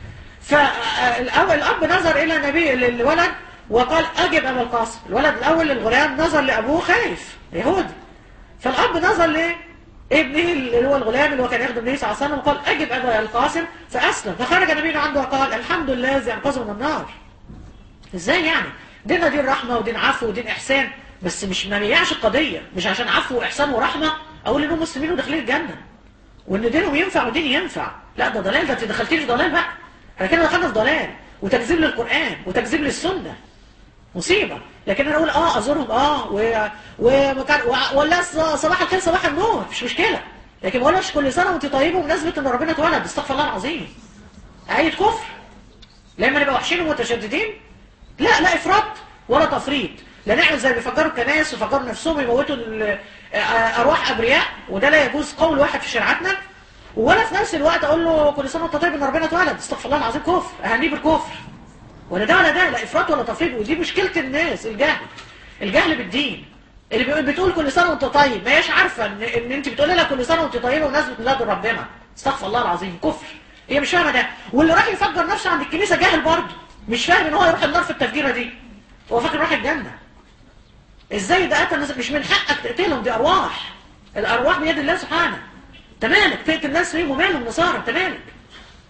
فالأول الأب نظر إلى النبي للولد وقال أجب أبا القاسم الولد الأول للغلام نظر لأبوه خايف يهودي فالأب نظر ليه ابنه اللي هو الغلام اللي هو كان يخدم النبي صلى الله عليه وسلم وقال اجب ابا القاسم فاسلم فخرج النبي عنده وقال الحمد لله الذي انقذه من النار ازاي يعني ديننا دين رحمه ودين عفو ودين احسان بس مش ما بيعش القضيه مش عشان عفو واحسان ورحمه اقول انهم مسلمين وداخلين الجنه وان دينهم ينفع وديني ينفع لا ده ضلال ده انت دخلتيني في ضلال بقى احنا كده دخلنا في ضلال وتكذيب للقران وتكذيب للسنه مصيبة لكن انا اقول اه ازورهم اه و... ومكان ولا صباح الخير صباح النور مش مشكلة لكن ما اقولش كل سنة وانت طيبة بمناسبة ان ربنا اتولد استغفر الله العظيم آية كفر لما نبقى وحشين ومتشددين لا لا افراط ولا تفريط لا نعمل زي بيفجروا الكنائس ويفجروا نفسهم يموتوا ارواح ابرياء وده لا يجوز قول واحد في شريعتنا ولا في نفس الوقت اقول له كل سنه وانت طيب ان ربنا اتولد استغفر الله العظيم كفر اهنيه بالكفر ولا ده ولا ده لا افراط ولا تفريط ودي مشكله الناس الجهل الجهل بالدين اللي بيقول بتقول كل سنه وانت طيب ما هيش عارفه ان, إن انت بتقولي لها كل سنه وانت طيبه وناس بتولاد ربنا استغفر الله العظيم كفر هي مش فاهمه ده واللي راح يفجر نفسه عند الكنيسه جاهل برضه مش فاهم ان هو يروح النار في التفجيره دي هو فاكر راح الجنه ازاي ده قتل الناس مش من حقك تقتلهم دي ارواح الارواح بيد الله سبحانه انت مالك تقتل الناس فيهم ومالهم نصارى انت مالك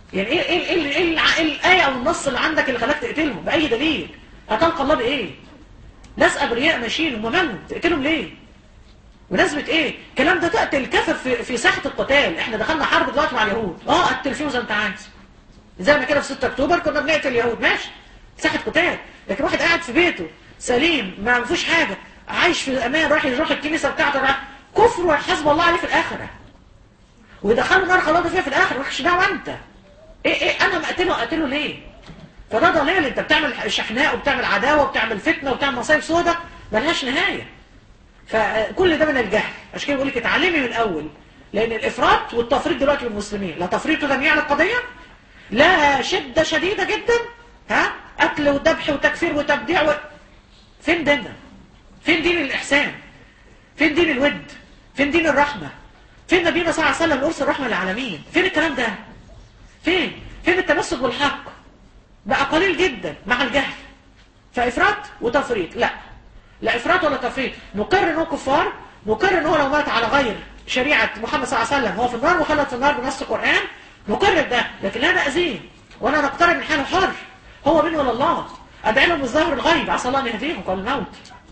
يعني ايه ايه ايه, إيه, الع- إيه الايه او النص اللي عندك اللي خلاك تقتلهم باي دليل هتلقى الله بايه ناس ابرياء ماشيين هم مالهم تقتلهم ليه بمناسبة ايه الكلام ده تقتل الكافر في, في ساحة القتال احنا دخلنا حرب دلوقتي مع اليهود اه قتل فيهم زي ما انت عايز زي ما كده في 6 اكتوبر كنا بنقتل اليهود ماشي ساحة قتال لكن واحد قاعد في بيته سليم ما فيهوش حاجة عايش في الامان راح يروح الكنيسة بتاعته راح كفر وحسب الله عليه في الاخرة ويدخلوا نار خلاص فيها في الاخر مالكش دعوه انت ايه ايه انا مقتله اقتله ليه فده ضلال انت بتعمل شحناء وبتعمل عداوه وبتعمل فتنه وبتعمل مصايب سودة ملهاش نهايه فكل ده من الجهل عشان كده بقول لك اتعلمي من الاول لان الافراط والتفريط دلوقتي للمسلمين لا تفريط وتمييع للقضيه لا شده شديده جدا ها قتل وذبح وتكفير وتبديع و... فين ديننا فين دين الاحسان فين دين الود فين دين الرحمه فين نبينا صلى الله عليه وسلم ارسل رحمه للعالمين فين الكلام ده فين فين التمسك بالحق بقى قليل جدا مع الجهل فافراط وتفريط لا لا افراط ولا تفريط نقر ان هو كفار نقر ان هو لو مات على غير شريعه محمد صلى الله عليه وسلم هو في النار وخلد في النار بنص القران نقر ده لكن لا ناذيه ولا نقترب من حاله حر هو منه ولا الله ادعي لهم بالظهر الغيب عسى الله ان يهديهم قبل الموت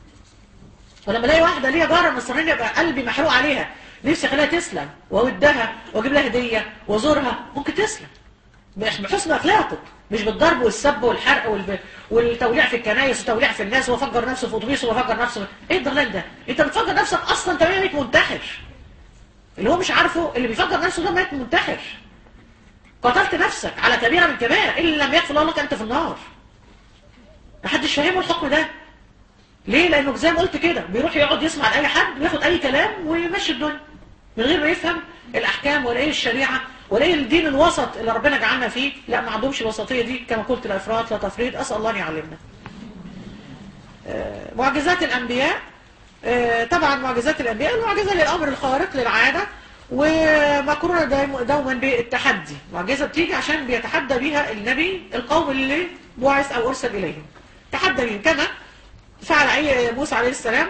ولما الاقي واحده ليها جاره نصرانيه يبقى قلبي محروق عليها نفسي اخليها تسلم واودها واجيب لها هديه وازورها ممكن تسلم مش بحسن اخلاقك مش بالضرب والسب والحرق والب... والتوليع في الكنايس وتوليع في الناس وفجر نفسه في اتوبيس وفجر نفسه ايه الضلال ده انت بتفجر نفسك اصلا انت ميت منتحر اللي هو مش عارفه اللي بيفجر نفسه ده ميت منتحر قتلت نفسك على كبيره من كبائر ان لم يغفر الله لك انت في النار محدش فاهمه الحكم ده ليه لانه زي ما قلت كده بيروح يقعد يسمع لاي حد وياخد اي كلام ويمشي الدنيا من غير ما يفهم الاحكام ولا ايه الشريعه ولا ايه الدين الوسط اللي ربنا جعلنا فيه لا ما عندهمش الوسطيه دي كما قلت لا افراط لا تفريط اسال الله ان يعلمنا آه، معجزات الانبياء آه، طبعا معجزات الانبياء المعجزه للامر الخارق للعاده ومقرونه دايم- دوما بالتحدي معجزه بتيجي عشان بيتحدى بيها النبي القوم اللي بعث او ارسل اليهم تحدى بيهم كما فعل أي موسى عليه السلام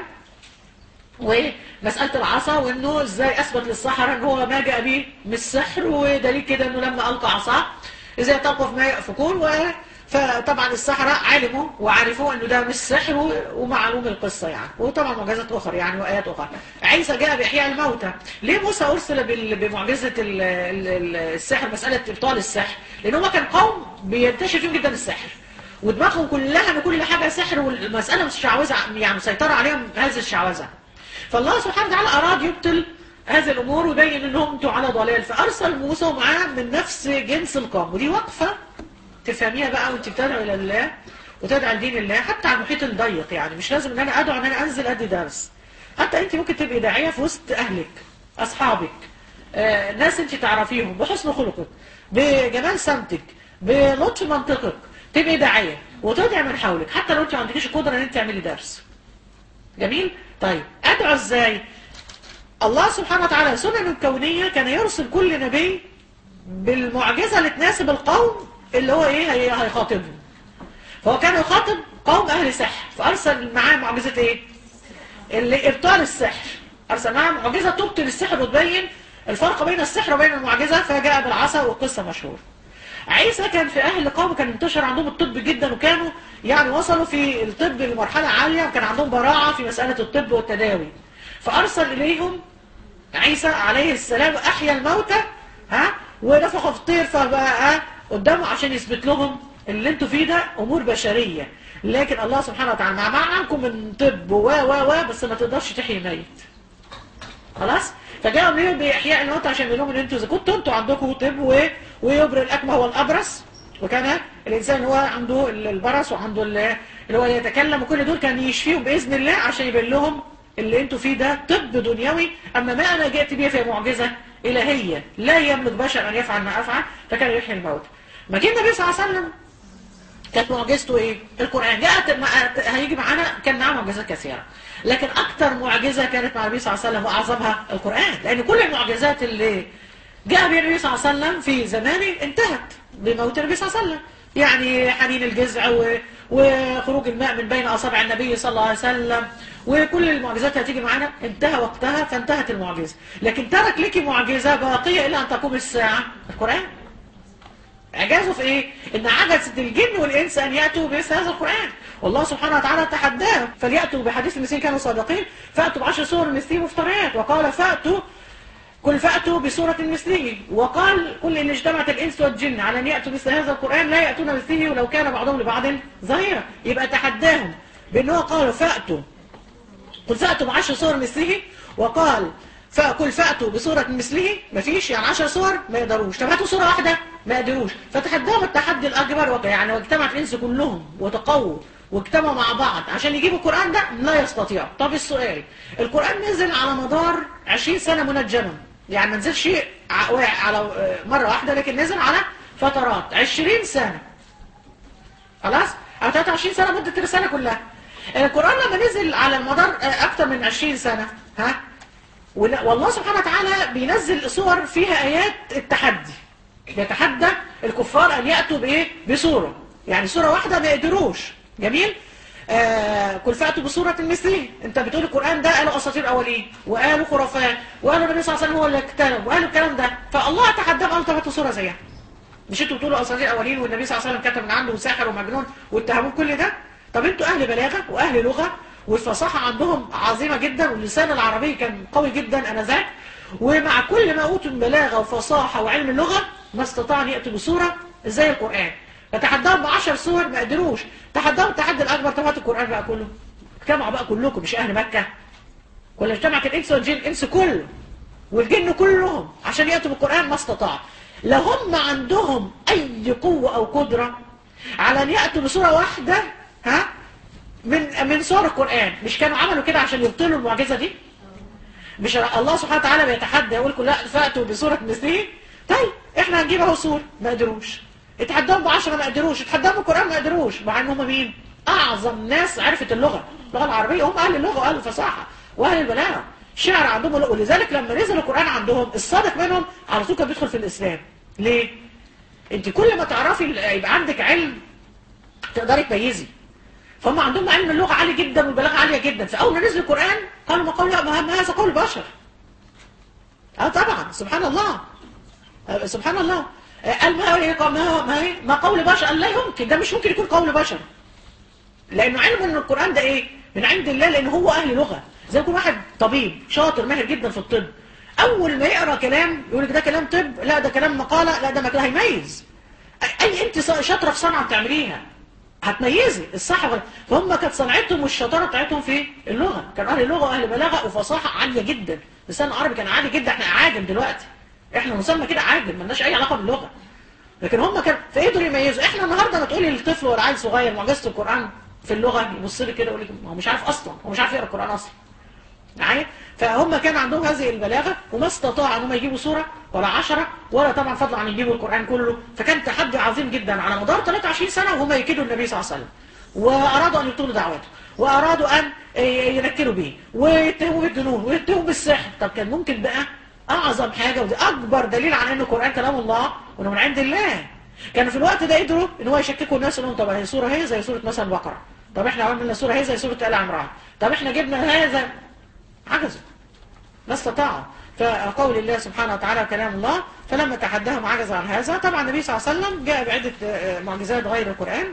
ومسألة العصا وانه ازاي اثبت للسحرة ان هو ما جاء به من السحر ودليل كده انه لما القى عصاه ازاي تلقف ما يأفكون و... فطبعا السحرة علموا وعرفوا انه ده مش سحر و- ومعلوم القصة يعني وطبعا معجزات اخرى يعني وايات اخرى عيسى جاء باحياء الموتى ليه موسى ارسل بال- بمعجزة ال- ال- ال- السحر مسألة ابطال السحر لان هم كان قوم بينتشر فيهم جدا السحر ودماغهم كلها ان كل حاجه سحر والمساله مش شعوذه يعني مسيطره عليهم هذه الشعوذه فالله سبحانه وتعالى اراد يبطل هذه الامور ويبين انهم انتوا على ضلال فارسل موسى ومعاه من نفس جنس القوم ودي وقفه تفهميها بقى وانت بتدعو الى الله وتدعو لدين الله حتى على المحيط الضيق يعني مش لازم ان انا ادعو ان انا انزل ادي درس حتى انت ممكن تبقي داعيه في وسط اهلك اصحابك آه، ناس انت تعرفيهم بحسن خلقك بجمال سمتك بلطف منطقك تبقي داعيه وتدعي من حولك حتى لو انت ما عندكيش القدره ان انت تعملي درس جميل طيب ادعو ازاي الله سبحانه وتعالى سنن الكونيه كان يرسل كل نبي بالمعجزه اللي تناسب القوم اللي هو ايه هي- هيخاطبهم فهو كان يخاطب قوم اهل سحر فارسل معاه معجزه ايه اللي ابطال السحر ارسل معاه معجزه تبطل السحر وتبين الفرق بين السحر وبين المعجزه فجاء بالعصا والقصه مشهوره عيسى كان في اهل قوم كان انتشر عندهم الطب جدا وكانوا يعني وصلوا في الطب لمرحله عاليه وكان عندهم براعه في مساله الطب والتداوي فارسل اليهم عيسى عليه السلام احيا الموتى ها ونفخ في الطير فبقى قدامه عشان يثبت لهم اللي انتوا فيه ده امور بشريه لكن الله سبحانه وتعالى مع معكم من طب و و و بس ما تقدرش تحيي ميت خلاص فجاءوا ليه باحياء الموتى عشان يقول لهم ان انتوا اذا كنتوا انتوا عندكم طب و... ويبرئ الاكمه والابرص وكان الانسان هو عنده ال- البرص وعنده ال- اللي هو يتكلم وكل دول كان يشفيهم باذن الله عشان يبين لهم اللي انتوا فيه ده طب دنيوي اما ما انا جئت به فهي معجزه الهيه لا يملك بشر ان يفعل ما افعل فكان يحيي الموت ما جه النبي صلى الله عليه وسلم كانت معجزته ايه؟ القرآن جاءت مع- هيجي معانا كان معاه معجزات كثيرة لكن أكثر معجزة كانت مع النبي صلى الله عليه وسلم وأعظمها القرآن لأن كل المعجزات اللي جاء بها النبي صلى الله عليه وسلم في زمانه انتهت بموت النبي صلى الله عليه وسلم يعني حنين الجذع و... وخروج الماء من بين أصابع النبي صلى الله عليه وسلم وكل المعجزات اللي هتيجي معانا انتهى وقتها فانتهت المعجزة لكن ترك لك معجزة باقية إلى أن تقوم الساعة القرآن اعجازه في ايه ان عجزت الجن والانس ان ياتوا بمثل هذا القران والله سبحانه وتعالى تحداهم فلياتوا بحديث مثله كانوا صادقين فاتوا بعشر سور مثله مفتريات وقال فاتوا قل فأتوا بسورة مثله وقال قل إن اجتمعت الإنس والجن على أن يأتوا مثل هذا القرآن لا يأتون مثله ولو كان بعضهم لبعض ظهيرا يبقى تحداهم بأنه قالوا فأتوا قل فأتوا بعشر صور مثله وقال فقل فأتوا بصورة مثله مفيش يعني عشر صور ما يقدروش طب هاتوا صورة واحدة ما يقدروش فتحداهم التحدي الأكبر وك- يعني واجتمعت الإنس كلهم وتقووا واجتمعوا مع بعض عشان يجيبوا القرآن ده لا يستطيعوا طب السؤال القرآن نزل على مدار 20 سنة منجما يعني ما نزلش ع- واقع على آه، مرة واحدة لكن نزل على فترات 20 سنة خلاص او 23 سنه مده الرساله كلها القران لما نزل على المدار آه، اكتر من 20 سنه ها ولا- والله سبحانه وتعالى بينزل صور فيها ايات التحدي يتحدى الكفار ان ياتوا بايه بصوره يعني صوره واحده ما يقدروش جميل آه كل فاتوا بصورة مثله انت بتقول القرآن ده قالوا اساطير اولين وقالوا خرافات وقالوا النبي صلى الله عليه وسلم هو اللي اكتنب وقالوا الكلام ده فالله تحداهم قال طب هاتوا صورة زيها مش انتوا بتقولوا اساطير اولين والنبي صلى الله عليه وسلم كتب من عنده وساحر ومجنون واتهموه كل ده طب انتوا اهل بلاغه واهل لغه والفصاحه عندهم عظيمه جدا واللسان العربي كان قوي جدا انذاك ومع كل ما اوتوا من بلاغه وفصاحه وعلم اللغه ما استطاعوا ان ياتوا بصوره زي القران فتحداهم ب 10 صور ما قدروش تحداهم التحدي الاكبر طب هاتوا القران بقى كله اجتمعوا بقى كلكم مش اهل مكه ولا اجتمعت الانس والجن الانس كله والجن كلهم عشان ياتوا بالقران ما استطاعوا لو هم عندهم اي قوه او قدره على ان ياتوا بصوره واحده ها من من صور القران مش كانوا عملوا كده عشان يبطلوا المعجزه دي مش الله سبحانه وتعالى بيتحدى يقول لكم لا فاتوا بصوره مثله طيب احنا هنجيب اهو صور ما قدروش اتحداهم ب 10 ما قدروش اتحداهم بالقران ما قدروش مع ان هم مين اعظم ناس عرفت اللغه اللغه العربيه هم اهل اللغه واهل الفصاحه واهل البلاغه الشعر عندهم لغة. ولذلك لما نزل القران عندهم الصادق منهم على طول كان بيدخل في الاسلام ليه انت كل ما تعرفي يبقى عندك علم تقدري تميزي فهم عندهم علم اللغه عالي جدا والبلاغه عاليه جدا فاول ما نزل القران قالوا ما قول ما ما هذا قول بشر اه طبعا سبحان الله آه، سبحان الله آه، قال ما هو ما هو ما, هي ما قول بشر قال لا يمكن ده مش ممكن يكون قول بشر لانه علم ان القران ده ايه من عند الله لان هو اهل لغه زي يكون واحد طبيب شاطر ماهر جدا في الطب اول ما يقرا كلام يقول لك ده كلام طب لا ده كلام مقاله لا ده مكان هيميز اي انت ص- شاطره في صنعه بتعمليها هتميزي الصح ولا فهم كانت صنعتهم والشطاره بتاعتهم في اللغه كان اهل لغه واهل بلاغه وفصاحه عاليه جدا اللسان العربي كان عالي جدا احنا اعاجم دلوقتي احنا مسمى كده عاجم ملناش اي علاقه باللغه لكن هم كان فقدروا يميزوا احنا النهارده ما تقولي للطفل ولا عيل صغير معجزه القران في اللغه يبص لي كده يقول لك هو مش عارف اصلا هو مش عارف يقرا القران اصلا معايا فهم كان عندهم هذه البلاغه وما استطاعوا ان هم يجيبوا سوره ولا عشرة ولا طبعا فضلا عن يجيبوا القران كله فكان تحدي عظيم جدا على مدار 23 سنه وهم يكيدوا النبي صلى الله عليه وسلم وارادوا ان يبطلوا دعوته وارادوا ان ينكروا به ويتهموا بالجنون ويتهموا بالسحر طب كان ممكن بقى اعظم حاجه ودي اكبر دليل على ان القران كلام الله وانه من عند الله كانوا في الوقت ده قدروا ان هو يشككوا الناس انهم طب هي سوره هي زي سوره مثلا البقره طب احنا عملنا سوره هي زي سوره ال عمران طب احنا جبنا هذا عجزوا ما استطاعوا فقول الله سبحانه وتعالى كلام الله فلما تحداهم عجزوا عن هذا طبعا النبي صلى الله عليه وسلم جاء بعدة آه، معجزات غير القرآن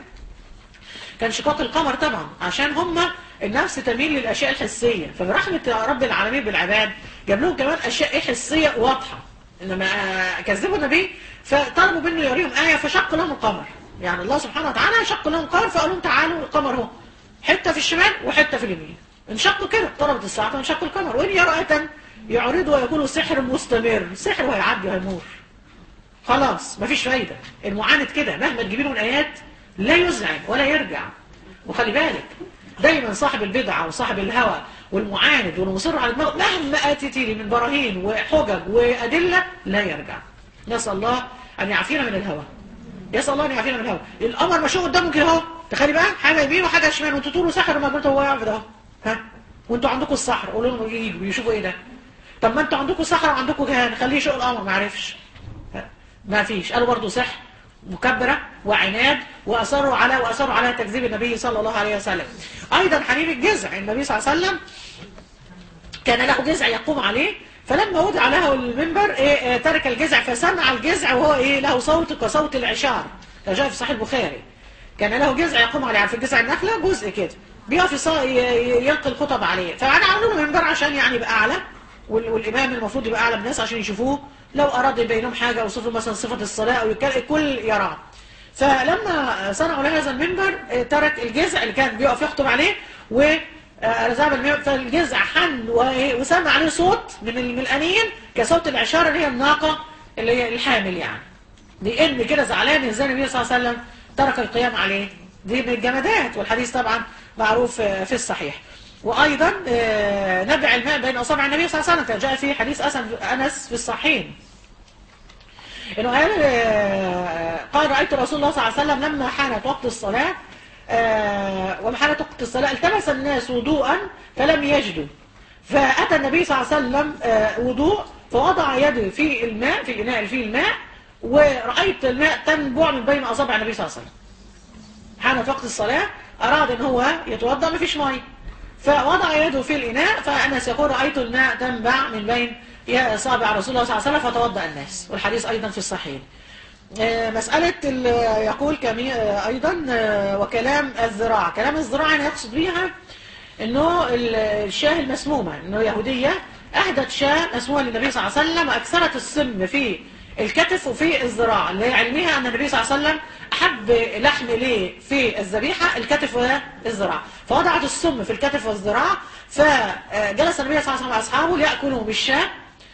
كان شقاق القمر طبعا عشان هم النفس تميل للأشياء الحسية فبرحمة رب العالمين بالعباد جاب لهم كمان أشياء إيه حسية واضحة إنما آه، كذبوا النبي فطلبوا منه يوريهم آية فشق لهم القمر يعني الله سبحانه وتعالى شق لهم القمر فقال لهم تعالوا القمر اهو حتة في الشمال وحتة في اليمين انشقوا كده طلبت الساعة وانشقوا القمر وإن يروا آية يعرضوا ويقولوا سحر مستمر سحر وهيعدي وهيمر خلاص مفيش فايدة المعاند كده مهما تجيبي له من آيات لا يزعج ولا يرجع وخلي بالك دايما صاحب البدعة وصاحب الهوى والمعاند والمصر على دماغه مهما اتيتي لي من براهين وحجج وأدلة لا يرجع نسأل الله أن يعافينا من الهوى يسأل الله أن يعافينا من الهوى القمر مشوه قدامه كده اهو تخيلي بقى حاجة يمين وحاجة شمال وانتوا تقولوا سحر ما قلت هو يعرف ده اهو. ها وانتوا عندكم السحر قولوا لهم يجوا يشوفوا ايه ده طب ما انتوا عندكم سحر وعندكم كهان خليه يشق القمر ما عرفش ما فيش قالوا برضو سحر مكبرة وعناد وأصروا على وأصروا على تكذيب النبي صلى الله عليه وسلم أيضا حبيب الجزع النبي صلى الله عليه وسلم كان له جزع يقوم عليه فلما وضع له المنبر إيه إيه ترك الجزع فسمع الجزع وهو ايه له صوت كصوت العشار ده جاء في صحيح البخاري كان له جزع يقوم عليه في الجزع النخله جزء كده بيقف يص- ي- يلقي الخطب عليه فانا عامله له منبر عشان يعني يبقى اعلى وال- والامام المفروض يبقى اعلى من الناس عشان يشوفوه لو اراد يبينهم حاجه او صفه مثلا صفه الصلاه او يتكلم الكل يراه فلما صنعوا له هذا المنبر آه، ترك الجزع اللي كان بيقف يخطب عليه و آه، رزع المنبر فالجزع حن و- وسمع عليه صوت من ال- من الانين كصوت العشاره اللي هي الناقه اللي هي الحامل يعني لان كده زعلان ازاي النبي صلى الله عليه وسلم ترك القيام عليه دي من الجمادات والحديث طبعا معروف آه، في الصحيح وايضا آه، نبع الماء بين اصابع النبي صلى الله عليه وسلم كان جاء في حديث أسن- انس في الصحيحين انه قال آه، قال رايت رسول الله صلى الله عليه وسلم لما حانت وقت الصلاه آه، وما حانت وقت الصلاه التمس الناس وضوءا فلم يجدوا فاتى النبي صلى الله عليه وسلم آه، وضوء فوضع يده في الماء في الاناء اللي فيه الماء ورايت الماء تنبع من بين اصابع النبي صلى الله عليه وسلم حانت وقت الصلاه اراد ان هو يتوضا ما فيش ميه فوضع يده في الاناء فانس يقول رايت الماء تنبع من بين يا اصابع رسول الله صلى الله عليه وسلم فتوضا الناس والحديث ايضا في الصحيح آه، مسألة ال- يقول كمي آه، أيضا آه، وكلام الزراعة كلام الزراعة يعني يقصد بيها أنه ال- الشاه المسمومة أنه يهودية أهدت شاه مسمومة للنبي صلى الله عليه وسلم وأكثرت السم في الكتف وفي الذراع لعلمها أن النبي صلى الله عليه وسلم أحب لحم ليه في الذبيحة الكتف والذراع فوضعت السم في الكتف والذراع فجلس النبي صلى الله عليه وسلم وأصحابه ليأكلوا بالشاه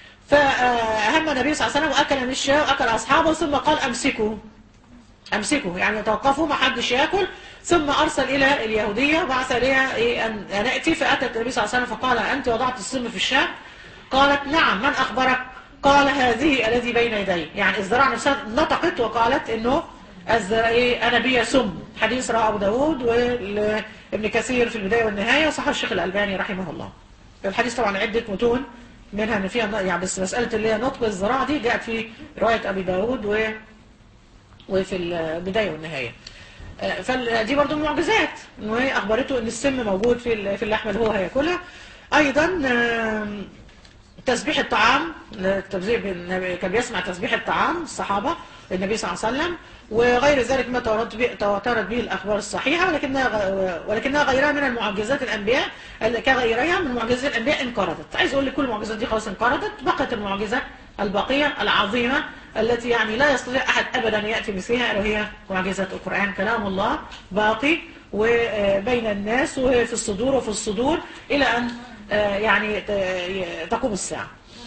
فأهم النبي صلى الله عليه وسلم وأكل من الشاة وأكل أصحابه ثم قال أمسكوا أمسكوا يعني توقفوا ما حدش يأكل ثم أرسل إلى اليهودية وبعث إليها إيه أن أن نأتي فأتت النبي صلى الله عليه وسلم فقال أنت وضعت السم في الشاة قالت نعم من أخبرك قال هذه الذي بين يدي يعني الزراعة نفسها نطقت وقالت إنه الزراعة إيه أنا بي سم حديث رواه أبو داود وابن كثير في البداية والنهاية وصحح الشيخ الألباني رحمه الله الحديث طبعا عدة متون منها ان فيها يعني بس مسألة اللي هي نطق الزراعة دي جاءت في رواية أبي داود و وفي البداية والنهاية آه، فدي برضو من المعجزات انه هي اخبرته ان السم موجود في ال- في اللحمة اللي هو هياكلها ايضا آم، تسبيح الطعام التسبيح بالنبي- كان بيسمع تسبيح الطعام الصحابة للنبي صلى الله عليه وسلم وغير ذلك ما تواترت به, تواترت به الأخبار الصحيحة ولكنها غ- ولكنها غيرها من المعجزات الأنبياء ال- كغيرها من معجزات الأنبياء انقرضت عايز أقول لك كل المعجزات دي خلاص انقرضت بقت المعجزة الباقية العظيمة التي يعني لا يستطيع أحد أبدا أن يأتي مثلها ألا هي معجزة القرآن كلام الله باقي وبين الناس وفي الصدور وفي الصدور إلى أن آه، يعني ت- تقوم الساعة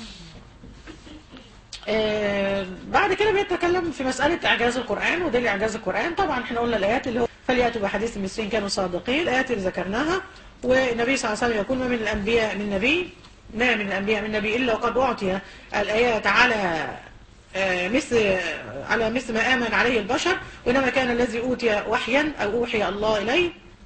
آه، بعد كده بيتكلم في مسألة إعجاز القرآن ودليل إعجاز القرآن طبعا احنا قلنا الآيات اللي هو فليأتوا بحديث المسلمين كانوا صادقين الآيات اللي ذكرناها والنبي صلى الله عليه وسلم يقول ما من الأنبياء من نبي ما من الأنبياء من نبي إلا وقد أعطي الآيات على آه، مثل على مثل ما آمن عليه البشر وإنما كان الذي أوتي وحيا أو أوحي الله إليه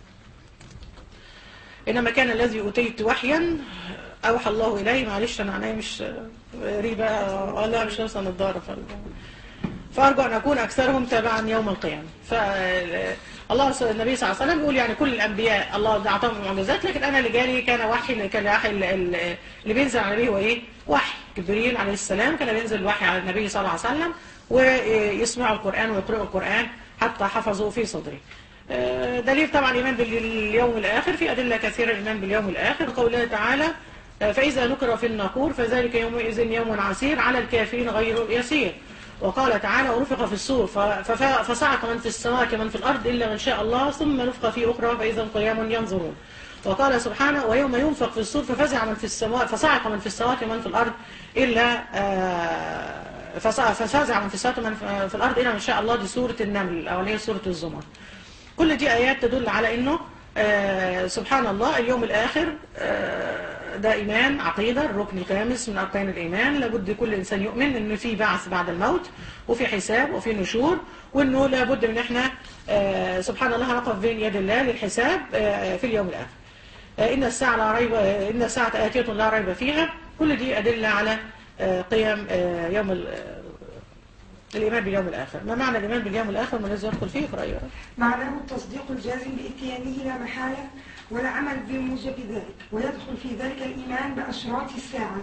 إنما كان الذي أوتيت وحيا أوحى الله إليه معلش أنا عينيا مش ريبة آه لا مش نوصل نضارة فأرجو أن أكون أكثرهم تبعا يوم القيامة فالله النبي صلى الله عليه وسلم يقول يعني كل الأنبياء الله أعطاهم معجزات لكن أنا اللي جالي كان وحي اللي كان وحي اللي, اللي بينزل على النبي هو إيه؟ وحي جبريل عليه السلام كان بينزل وحي على النبي صلى الله عليه وسلم ويسمعوا القرآن ويقرأوا القرآن حتى حفظوا في صدره آه، دليل طبعا الإيمان باليوم الآخر في أدلة كثيرة الإيمان باليوم الآخر قوله تعالى آه، فإذا نكر في الناقور فذلك يومئذ يوم عسير على الكافرين غير يسير وقال تعالى ونفخ في الصور ف- فف- فصعق من في السماء كمن في الأرض إلا من شاء الله ثم نفخ في أخرى فإذا قيام ينظرون وقال سبحانه ويوم ينفخ في الصور ففزع من في السماء فصعق من في السماوات ومن في الأرض إلا آه، فصع- ففزع من في السماوات ومن في- في الأرض إلا من شاء الله دي سورة النمل الأولية سورة الزمر كل دي آيات تدل على أنه آه، سبحان الله اليوم الآخر آه، ده إيمان عقيدة الركن الخامس من أركان الإيمان لابد كل إنسان يؤمن أن في بعث بعد الموت وفي حساب وفي نشور وأنه لابد من إحنا آه، سبحان الله هنقف بين يد الله للحساب آه، في اليوم الآخر آه، إن الساعة لا ريب آه، إن الساعة آتية لا ريب فيها كل دي أدلة على آه، قيام آه، يوم ال- آه، الإيمان باليوم الآخر ما معنى الإيمان باليوم الآخر من الذي يدخل فيه في رأيه معناه التصديق الجازم بإتيانه لا محالة والعمل بموجب ذلك ويدخل في ذلك الإيمان بأشراط الساعة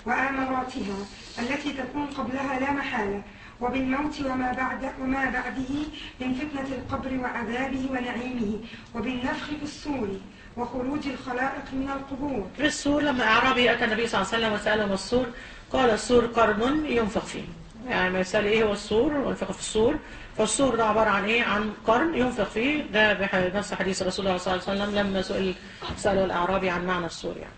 وآمراتها التي تكون قبلها لا محالة وبالموت وما بعد وما بعده من فتنة القبر وعذابه ونعيمه وبالنفخ في الصور وخروج الخلائق من القبور في السور لما أعرابي أتى النبي صلى الله عليه وسلم وسأله ما السور قال السور قرن ينفخ فيه يعني ما يسأل إيه هو السور وينفخ في السور فالسور ده عبارة عن إيه عن قرن ينفخ فيه ده بنص حديث رسول الله صلى الله عليه وسلم لما سئل سأله الأعرابي عن معنى السور يعني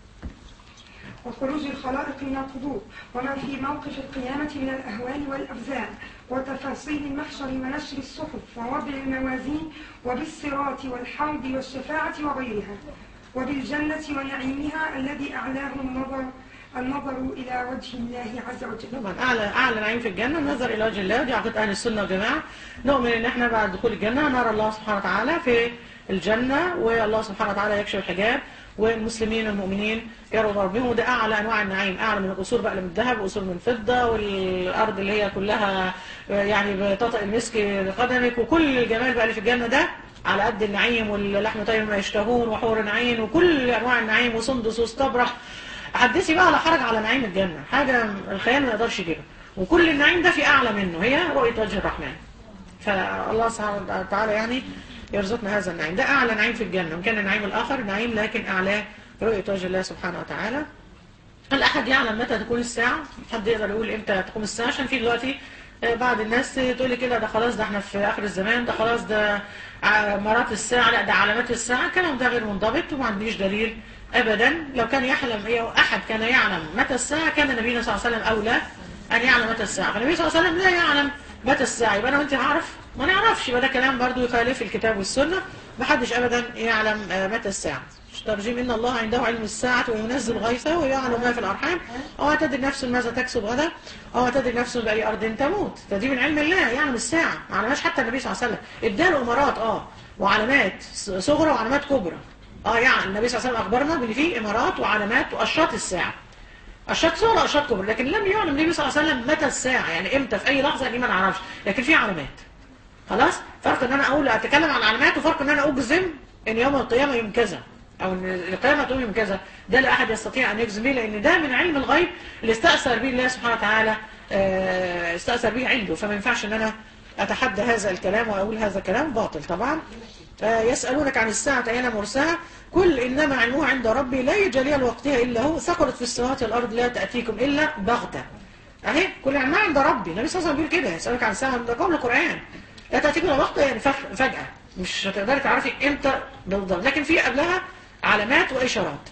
وخروج الخلائق من القبور وما في موقف القيامة من الأهوال والأفزاع وتفاصيل المحشر ونشر الصحف ووضع الموازين وبالصراط والحوض والشفاعة وغيرها وبالجنة ونعيمها الذي أعلاه النظر النظر إلى وجه الله عز وجل طبعا اعلى اعلى نعيم في الجنه النظر الى وجه الله دي عقيده اهل السنه والجماعه نؤمن ان احنا بعد دخول الجنه نرى الله سبحانه وتعالى في الجنه والله سبحانه وتعالى يكشف الحجاب والمسلمين المؤمنين يروا ربهم وده اعلى انواع النعيم اعلى من القصور بقى اللي من الذهب وقصور من فضه والارض اللي هي كلها يعني بتطأ المسك بقدمك وكل الجمال بقى اللي في الجنه ده على قد النعيم واللحم طير ما يشتهون وحور عين وكل انواع النعيم وسندس واستبرق حدثي بقى لا حرج على نعيم الجنة حاجة الخيال ما يقدرش يجيبها وكل النعيم ده في أعلى منه هي رؤية وجه الرحمن فالله سبحانه وتعالى يعني يرزقنا هذا النعيم ده أعلى نعيم في الجنة وإن كان النعيم الآخر نعيم لكن أعلاه رؤية وجه الله سبحانه وتعالى هل أحد يعلم متى تكون الساعة؟ حد يقدر يقول إمتى تقوم الساعة عشان في دلوقتي آه، بعض الناس تقول لي كده ده خلاص ده احنا في آخر الزمان ده خلاص ده مرات الساعة لا ده علامات الساعة الكلام ده غير منضبط وما عنديش دليل أبدا لو كان يحلم أي أحد كان يعلم متى الساعة كان نبينا صلى الله عليه وسلم أولى أن يعلم متى الساعة فالنبي صلى الله عليه وسلم لا يعلم متى الساعة يبقى أنا وأنت هعرف ما نعرفش يبقى ده كلام برضو يخالف الكتاب والسنة محدش أبدا يعلم آه، متى الساعة ترجيم إن الله عنده علم الساعة وينزل غيثه ويعلم ما في الأرحام أو تدري نفس ماذا تكسب غدا أو تدري نفس بأي أرض تموت فدي من علم الله يعلم الساعة ما علمهاش حتى النبي صلى الله عليه وسلم اداله إمارات آه وعلامات صغرى وعلامات كبرى اه يعني النبي صلى الله عليه وسلم اخبرنا بان في امارات وعلامات واشراط الساعه اشراط صغرى واشراط كبرى لكن لم يعلم النبي صلى الله عليه وسلم متى الساعه يعني امتى في اي لحظه دي ما نعرفش لكن في علامات خلاص فرق ان انا اقول اتكلم عن علامات وفرق ان انا اجزم ان يوم القيامه يوم كذا او ان القيامه تقوم يوم كذا ده لا احد يستطيع ان يجزم به لان ده من علم الغيب اللي استاثر به الله سبحانه وتعالى آه، استاثر به عنده فما ينفعش ان انا اتحدى هذا الكلام واقول هذا كلام باطل طبعا آه، يسألونك عن الساعة أين مرساها كل إنما علمه عند ربي لا يجليها لوقتها إلا هو ثقلت في السماوات والأرض لا تأتيكم إلا بغتة أهي كل علمها عند ربي النبي صلى الله عليه وسلم بيقول كده يسألونك عن الساعة ده قول القرآن لا تأتيكم إلا بغتة يعني فج- فجأة مش هتقدري تعرفي إمتى بالضبط لكن في قبلها علامات وإشارات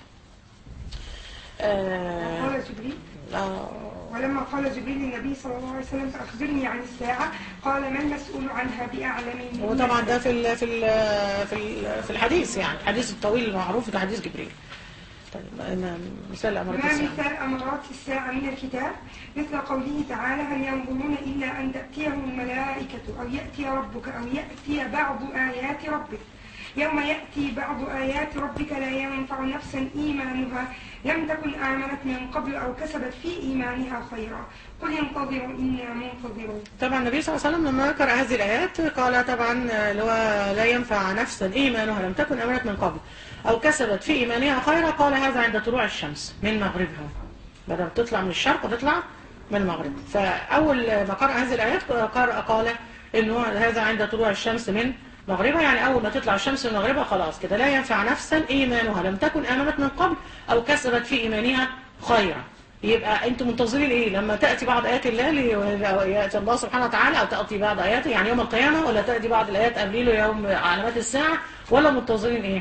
آه قال جبريل آه ولما قال جبريل للنبي صلى الله عليه وسلم فأخبرني عن الساعة قال ما المسؤول عنها بأعلم مني وطبعا ده في ال في ال في ال في الحديث يعني الحديث الطويل المعروف ده حديث جبريل طيب أنا مثال أمر ما مثال أمارات الساعة من الكتاب مثل قوله تعالى هل ينظرون إلا أن تأتيهم الملائكة أو يأتي ربك أو يأتي بعض آيات ربك يوم يأتي بعض آيات ربك لا ينفع نفسا إيمانها لم تكن آمنت من قبل أو كسبت في إيمانها خيرا قل انتظروا إنا منتظرون طبعا النبي صلى الله عليه وسلم لما قرأ هذه الآيات قال طبعا اللي هو لا ينفع نفسا إيمانها لم تكن أمنت من قبل أو كسبت في إيمانها خيرا قال هذا عند طلوع الشمس من مغربها بدل تطلع من الشرق وتطلع من المغرب فأول ما قرأ هذه الآيات قرأ قال إنه هذا عند طلوع الشمس من مغربها يعني أول ما تطلع الشمس من مغربها خلاص كده لا ينفع نفسا إيمانها لم تكن آمنت من قبل أو كسبت في إيمانها خيرا يبقى انتم منتظرين ايه لما تأتي بعض آيات الله لي- يأتي الله سبحانه وتعالى أو تأتي بعض آياته يعني يوم القيامة ولا تأتي بعض الآيات قبل له يوم علامات الساعة ولا منتظرين ايه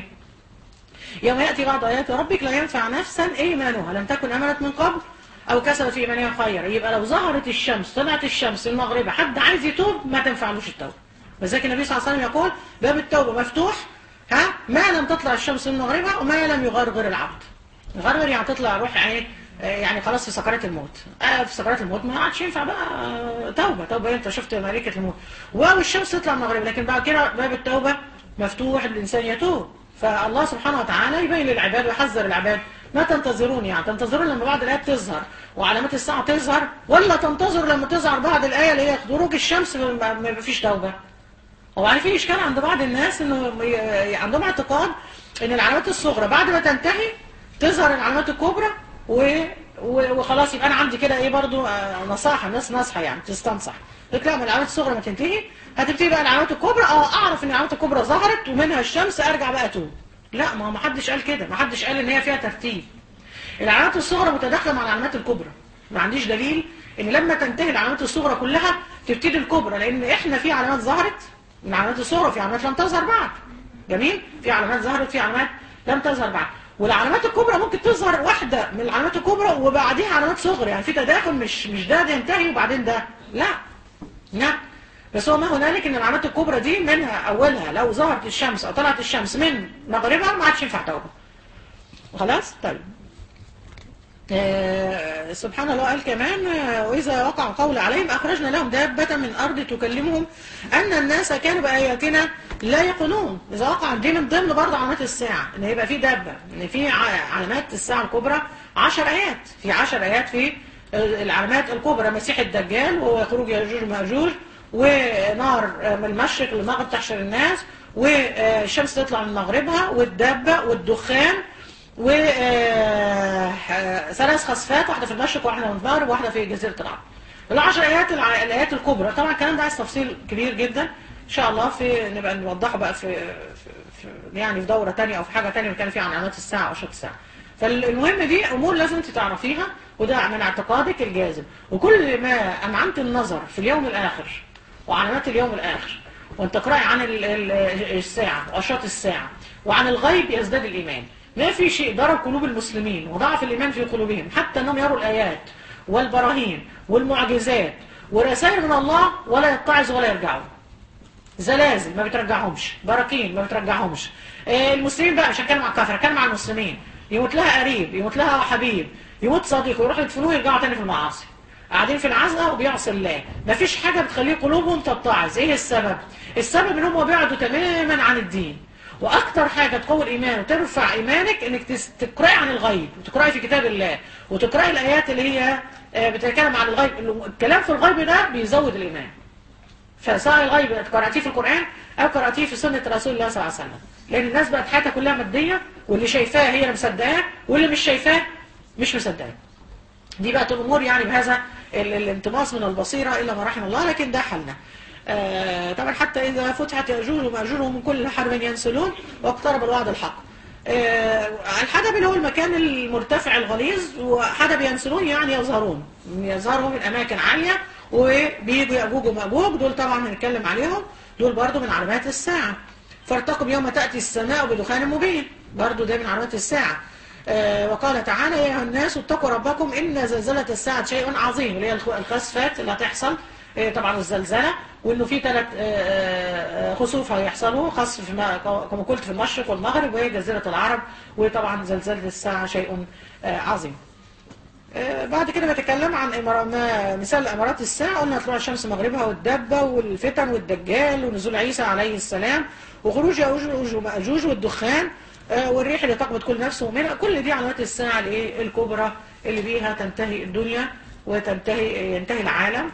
يوم يأتي بعض آيات ربك لا ينفع نفسا إيمانها لم تكن أمنت من قبل أو كسبت في إيمانها خيرا يبقى لو ظهرت الشمس طلعت الشمس المغربة حد عايز يتوب ما تنفعلوش التوبة وذلك النبي صلى الله عليه وسلم يقول باب التوبة مفتوح ها ما لم تطلع الشمس من المغربة وما لم يغرغر العبد غرغر يعني تطلع روح يعني يعني خلاص في سكرات الموت آه في سكرات الموت ما عادش ينفع بقى آه، توبة توبة انت شفت ملائكة الموت واو الشمس تطلع المغرب لكن بعد كده باب التوبة مفتوح الإنسان يتوب فالله سبحانه وتعالى يبين للعباد ويحذر العباد ما تنتظرون يعني تنتظرون لما بعض الآيات تظهر وعلامات الساعة تظهر ولا تنتظر لما تظهر بعض الآية اللي هي خروج الشمس ما ما فيش توبة وبعدين في إشكال عند بعض الناس إنه ي- عندهم اعتقاد إن العلامات الصغرى بعد ما تنتهي تظهر العلامات الكبرى و- وخلاص يبقى انا عندي كده ايه برضو آه، نصاحه الناس ناصحه يعني تستنصح لك لا من العلامات الصغرى ما تنتهي هتبتدي بقى العلامات الكبرى اه اعرف ان العلامات الكبرى ظهرت ومنها الشمس ارجع بقى اتوب لا ما هو ما حدش قال كده ما حدش قال ان هي فيها ترتيب العلامات الصغرى متداخله مع العلامات الكبرى ما عنديش دليل ان لما تنتهي العلامات الصغرى كلها تبتدي الكبرى لان احنا في علامات ظهرت من العلامات الصغرى في علامات لم تظهر بعد جميل في علامات ظهرت في علامات لم تظهر بعد والعلامات الكبرى ممكن تظهر واحده من العلامات الكبرى وبعديها علامات صغرى يعني في تداخل مش مش ده ينتهي وبعدين ده لا لا بس هو ما هنالك ان العلامات الكبرى دي منها اولها لو ظهرت الشمس او طلعت الشمس من مغربها ما عادش ينفع توبه خلاص طيب آه، سبحان الله قال كمان آه، وإذا وقع قول عليهم أخرجنا لهم دابة من الأرض تكلمهم أن الناس كانوا بآياتنا لا يقنون إذا وقع دي من ضمن برضه علامات الساعة إن يبقى في دابة إن في ع- علامات الساعة الكبرى عشر آيات في عشر آيات في آه، العلامات الكبرى مسيح الدجال وخروج يأجوج ومأجوج ونار آه، من المشرق للمغرب تحشر الناس والشمس تطلع من مغربها والدابة والدخان وثلاث خسفات واحدة في المشرق واحدة في المغرب واحدة في جزيرة العرب العشر آيات الع- الآيات الكبرى طبعا الكلام ده عايز تفصيل كبير جدا إن شاء الله في نبقى نوضحه بقى في, في, في يعني في دورة تانية أو في حاجة تانية نتكلم فيها عن علامات الساعة وأشراط الساعة فالمهم دي أمور لازم أنت تعرفيها وده من اعتقادك الجازم وكل ما أنعمت النظر في اليوم الآخر وعلامات اليوم الآخر وانت تقرأي عن ال- ال- الساعة وأشراط الساعة وعن الغيب يزداد الإيمان ما في شيء ضرب قلوب المسلمين وضعف الإيمان في قلوبهم حتى أنهم يروا الآيات والبراهين والمعجزات ورسائل من الله ولا يتعظوا ولا يرجعوا زلازل ما بترجعهمش براكين ما بترجعهمش آه، المسلمين بقى مش هتكلم عن الكفر هتكلم عن المسلمين يموت لها قريب يموت لها حبيب يموت صديق ويروحوا يدفنوه يرجعوا تاني في المعاصي قاعدين في العزقه وبيعصي الله مفيش حاجه بتخليه قلوبهم تتعظ ايه السبب السبب ان هم بعدوا تماما عن الدين واكتر حاجه تقوي الايمان وترفع ايمانك انك تس- تقراي عن الغيب وتقراي في كتاب الله وتقراي الايات اللي هي آه، بتتكلم عن الغيب الكلام في الغيب ده بيزود الايمان فسواء الغيب قرأتيه في القرآن أو قرأتيه في سنة رسول الله صلى الله عليه وسلم لأن الناس بقت حياتها كلها مادية واللي شايفاه هي اللي مصدقاه واللي مش شايفاه مش مصدقاه دي بقت الأمور يعني بهذا ال- الانتماس من البصيرة إلا ما رحم الله لكن ده حلنا آه طبعا حتى إذا فتحت يأجوج ومأجوج من كل حرب ينسلون واقترب الوعد الحق آه الحدب اللي هو المكان المرتفع الغليظ وحدب ينسلون يعني يظهرون يظهروا من أماكن عالية وبيجوا يأجوج ومأجوج دول طبعا هنتكلم عليهم دول برضو من علامات الساعة فارتقب يوم تأتي السماء بدخان مبين برضو ده من علامات الساعة آه، وقال تعالى يا أيها الناس اتقوا ربكم إن زلزلة الساعة شيء عظيم اللي هي الخ- الخسفات اللي هتحصل آه، طبعا الزلزلة وإنه في ثلاث خسوف هيحصلوا خسف في ما- كما قلت في المشرق والمغرب وهي جزيرة العرب وطبعا زلزلة الساعة شيء آه، عظيم آه، بعد كده بتكلم عن إمارة ما مثال امارات الساعه قلنا طلوع الشمس مغربها والدبه والفتن والدجال ونزول عيسى عليه السلام وخروج ياجوج وماجوج والدخان آه، والريح اللي تقبض كل نفس مؤمنه كل دي علامات الساعه الايه الكبرى اللي بيها تنتهي الدنيا وتنتهي ينتهي العالم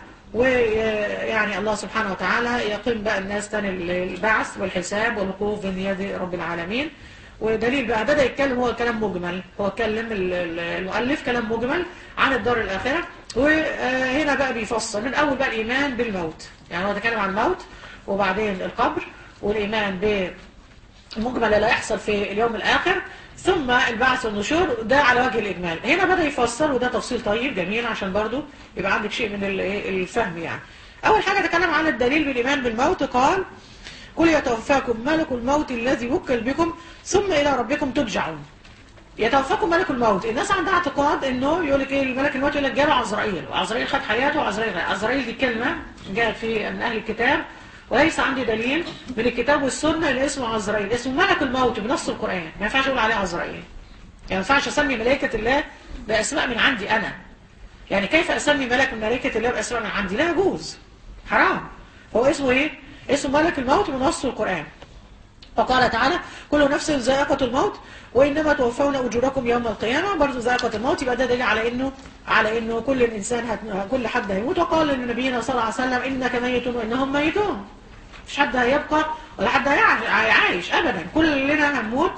ويعني الله سبحانه وتعالى يقيم بقى الناس تاني البعث والحساب والوقوف بين يدي رب العالمين ودليل بقى بدأ يتكلم هو كلام مجمل هو اتكلم ال- ال- المؤلف كلام مجمل عن الدار الآخرة وهنا بقى بيفصل من أول بقى الإيمان بالموت يعني هو اتكلم عن الموت وبعدين القبر والإيمان بالمجمل اللي هيحصل في اليوم الآخر ثم البعث والنشور ده على وجه الإجمال هنا بدأ يفصل وده تفصيل طيب جميل عشان برضو يبقى عندك شيء من ال- الفهم يعني أول حاجة تكلم عن الدليل بالإيمان بالموت قال قل يتوفاكم ملك الموت الذي وكل بكم ثم إلى ربكم ترجعون يتوفاكم ملك الموت الناس عندها اعتقاد انه يقول لك ايه الملك الموت يقول لك جاله عزرائيل وعزرائيل خد حياته وعزرائيل غير عزرائيل دي كلمه جاءت في من اهل الكتاب وليس عندي دليل من الكتاب والسنه اللي اسمه عزرائيل اسمه ملك الموت بنص القران ما ينفعش اقول عليه عزرائيل يعني ما ينفعش اسمي ملائكه الله باسماء من عندي انا يعني كيف اسمي ملك من ملائكه الله باسماء من عندي لا يجوز حرام هو اسمه ايه اسمه ملك الموت بنص القران وقال تعالى كل نفس ذائقة الموت وإنما توفون أجوركم يوم القيامة برضه ذائقة الموت يبقى ده دليل على إنه على إنه كل الإنسان هت... كل حد هيموت وقال لنبينا صلى الله عليه وسلم إنك ميت وإنهم ميتون مش حد هيبقى ولا حد هيع- هيعايش أبدا كلنا هنموت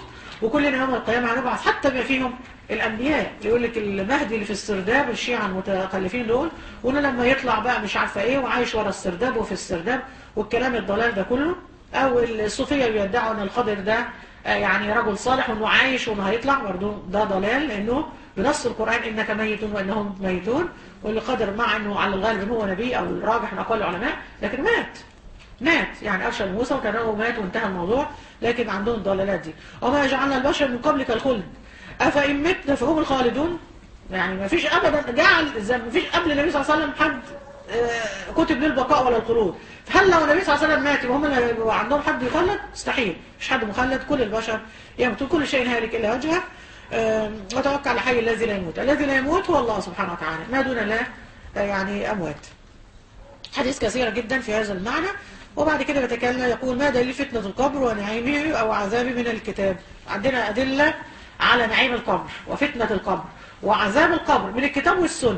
وكلنا يوم القيامة هنبعث حتى ما فيهم الأنبياء يقول لك المهدي اللي في السرداب الشيعة المتخلفين دول وإنه لما يطلع بقى مش عارفة إيه وعايش ورا السرداب وفي السرداب والكلام الضلال ده كله أو الصوفية بيدعوا إن الخضر ده آه، يعني رجل صالح وإنه عايش وإنه هيطلع برضه ده ضلال لأنه بنص القرآن إنك ميت وإنهم ميتون واللي قدر مع إنه على الغالب إن هو نبي أو الراجح من أقوال العلماء لكن مات مات يعني أرشد موسى وكان مات وانتهى الموضوع لكن عندهم الضلالات دي وما جعلنا البشر من قبلك الخلد أفإن متنا فهم الخالدون يعني ما فيش أبدا جعل زي ما فيش قبل النبي صلى الله عليه وسلم حد آه، كتب له البقاء ولا الخلود فهل لو النبي صلى الله عليه وسلم مات يبقى هم اللي هيبقوا عندهم حد يخلد مستحيل مش حد مخلد كل البشر يموتون كل شيء هالك إلا وجهه آم، وتوكل على الحي الذي لا يموت الذي لا يموت هو الله سبحانه وتعالى ما دون الله آه، يعني أموات حديث كثيرة جدا في هذا المعنى وبعد كده بيتكلم يقول ما دليل فتنة القبر ونعيمه أو عذابه من الكتاب عندنا أدلة على نعيم القبر وفتنة القبر وعذاب القبر من الكتاب والسنة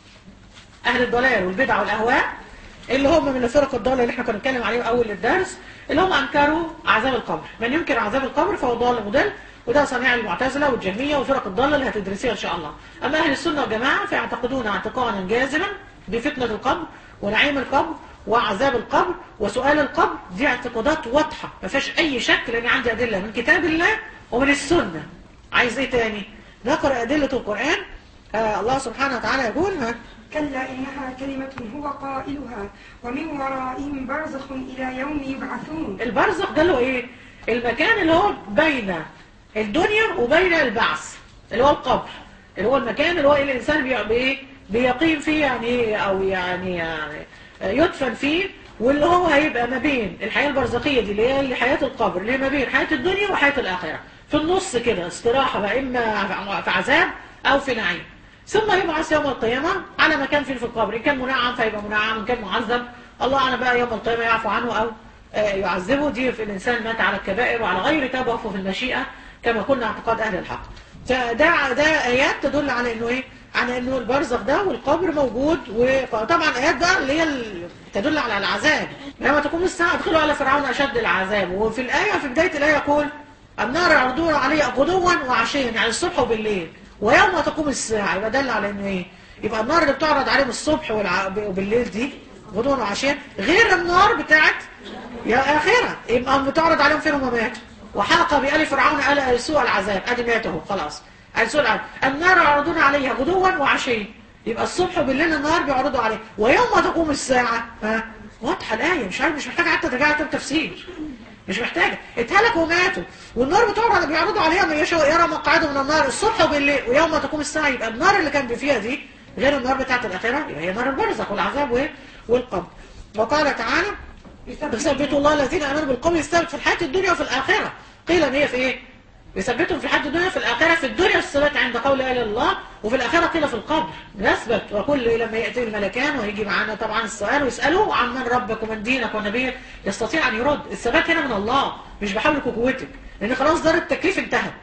أهل الضلال والبدع والأهواء اللي هم من الفرق الضالة اللي احنا كنا بنتكلم عليهم أول الدرس اللي هم أنكروا عذاب القبر من ينكر عذاب القبر فهو ضال مضل وده صنيع المعتزلة والجهمية والفرق الضالة اللي هتدرسيها إن شاء الله أما أهل السنة والجماعة فيعتقدون اعتقادا جازما بفتنة القبر ونعيم القبر وعذاب القبر وسؤال القبر دي اعتقادات واضحة ما فيهاش أي شك لأن عندي أدلة من كتاب الله ومن السنة عايز إيه تاني نقرأ أدلة القرآن آه الله سبحانه وتعالى يقول ها كلا إنها كلمة هو قائلها ومن ورائهم برزخ إلى يوم يبعثون البرزخ ده اللي هو ايه المكان اللي هو بين الدنيا وبين البعث اللي هو القبر اللي هو المكان اللي هو إيه الانسان بي- بي- بيقيم فيه يعني إيه او يعني, يعني يدفن فيه واللي هو هيبقى ما بين الحياة البرزخية دي اللي هي حياة القبر اللي هي ما بين حياة الدنيا وحياة الآخرة في النص كده استراحة بقى إما في عذاب أو في نعيم ثم يبعث يوم القيامة على ما كان فيه في القبر إن كان منعم فيبقى منعم إن كان معذب الله أعلم بقى يوم القيامة يعفو عنه أو آه، يعذبه دي في الإنسان مات على الكبائر وعلى غير تاب وقفه في المشيئة كما كنا اعتقاد أهل الحق فده ده آيات تدل على إنه إيه على إنه البرزخ ده والقبر موجود وطبعا آيات بقى اللي هي ال- تدل على العذاب لما تقوم الساعة ادخلوا على فرعون أشد العذاب وفي الآية في بداية الآية يقول النار يعرضون عليه غدوا وعشيا يعني الصبح وبالليل ويوم تقوم الساعة يبقى دل على انه ايه يبقى النار اللي بتعرض عليهم الصبح والع- وبالليل دي غدوا وعشيا غير النار بتاعت يا آخرة يبقى بتعرض عليهم فين هم ماتوا وحاق بآل فرعون آل سوء العذاب ادي ماتوا خلاص آل سوء العذاب النار يعرضون عليها غدوا وعشيا يبقى الصبح وبالليل النار بيعرضوا عليه ويوم تقوم الساعة ها واضحة الآية مش عارف مش محتاجة حتى ترجع كتاب تفسير مش محتاجة اتهلكوا وماتوا والنار بتعرض بيعرضوا عليها من يشاء يرى مقعده من النار الصبح وبالليل ويوم تقوم الساعة يبقى النار اللي كان فيها دي غير النار بتاعت الآخرة يبقى هي نار البرزخ والعذاب وإيه؟ والقبر وقال تعالى يثبت الله الذين امنوا بالقول الثابت في الحياه الدنيا وفي الاخره قيل ان هي في ايه يثبتهم في الحياه الدنيا وفي الاخره في الدنيا الثبات عند قول لا اله الا الله وفي الاخره قيل في القبر نثبت وكل لما ياتي الملكان ويجي معانا طبعا السؤال ويسالوا عن من ربك ومن دينك ونبيك يستطيع ان يرد الثبات هنا من الله مش بحولك وقوتك لان خلاص دار التكليف انتهت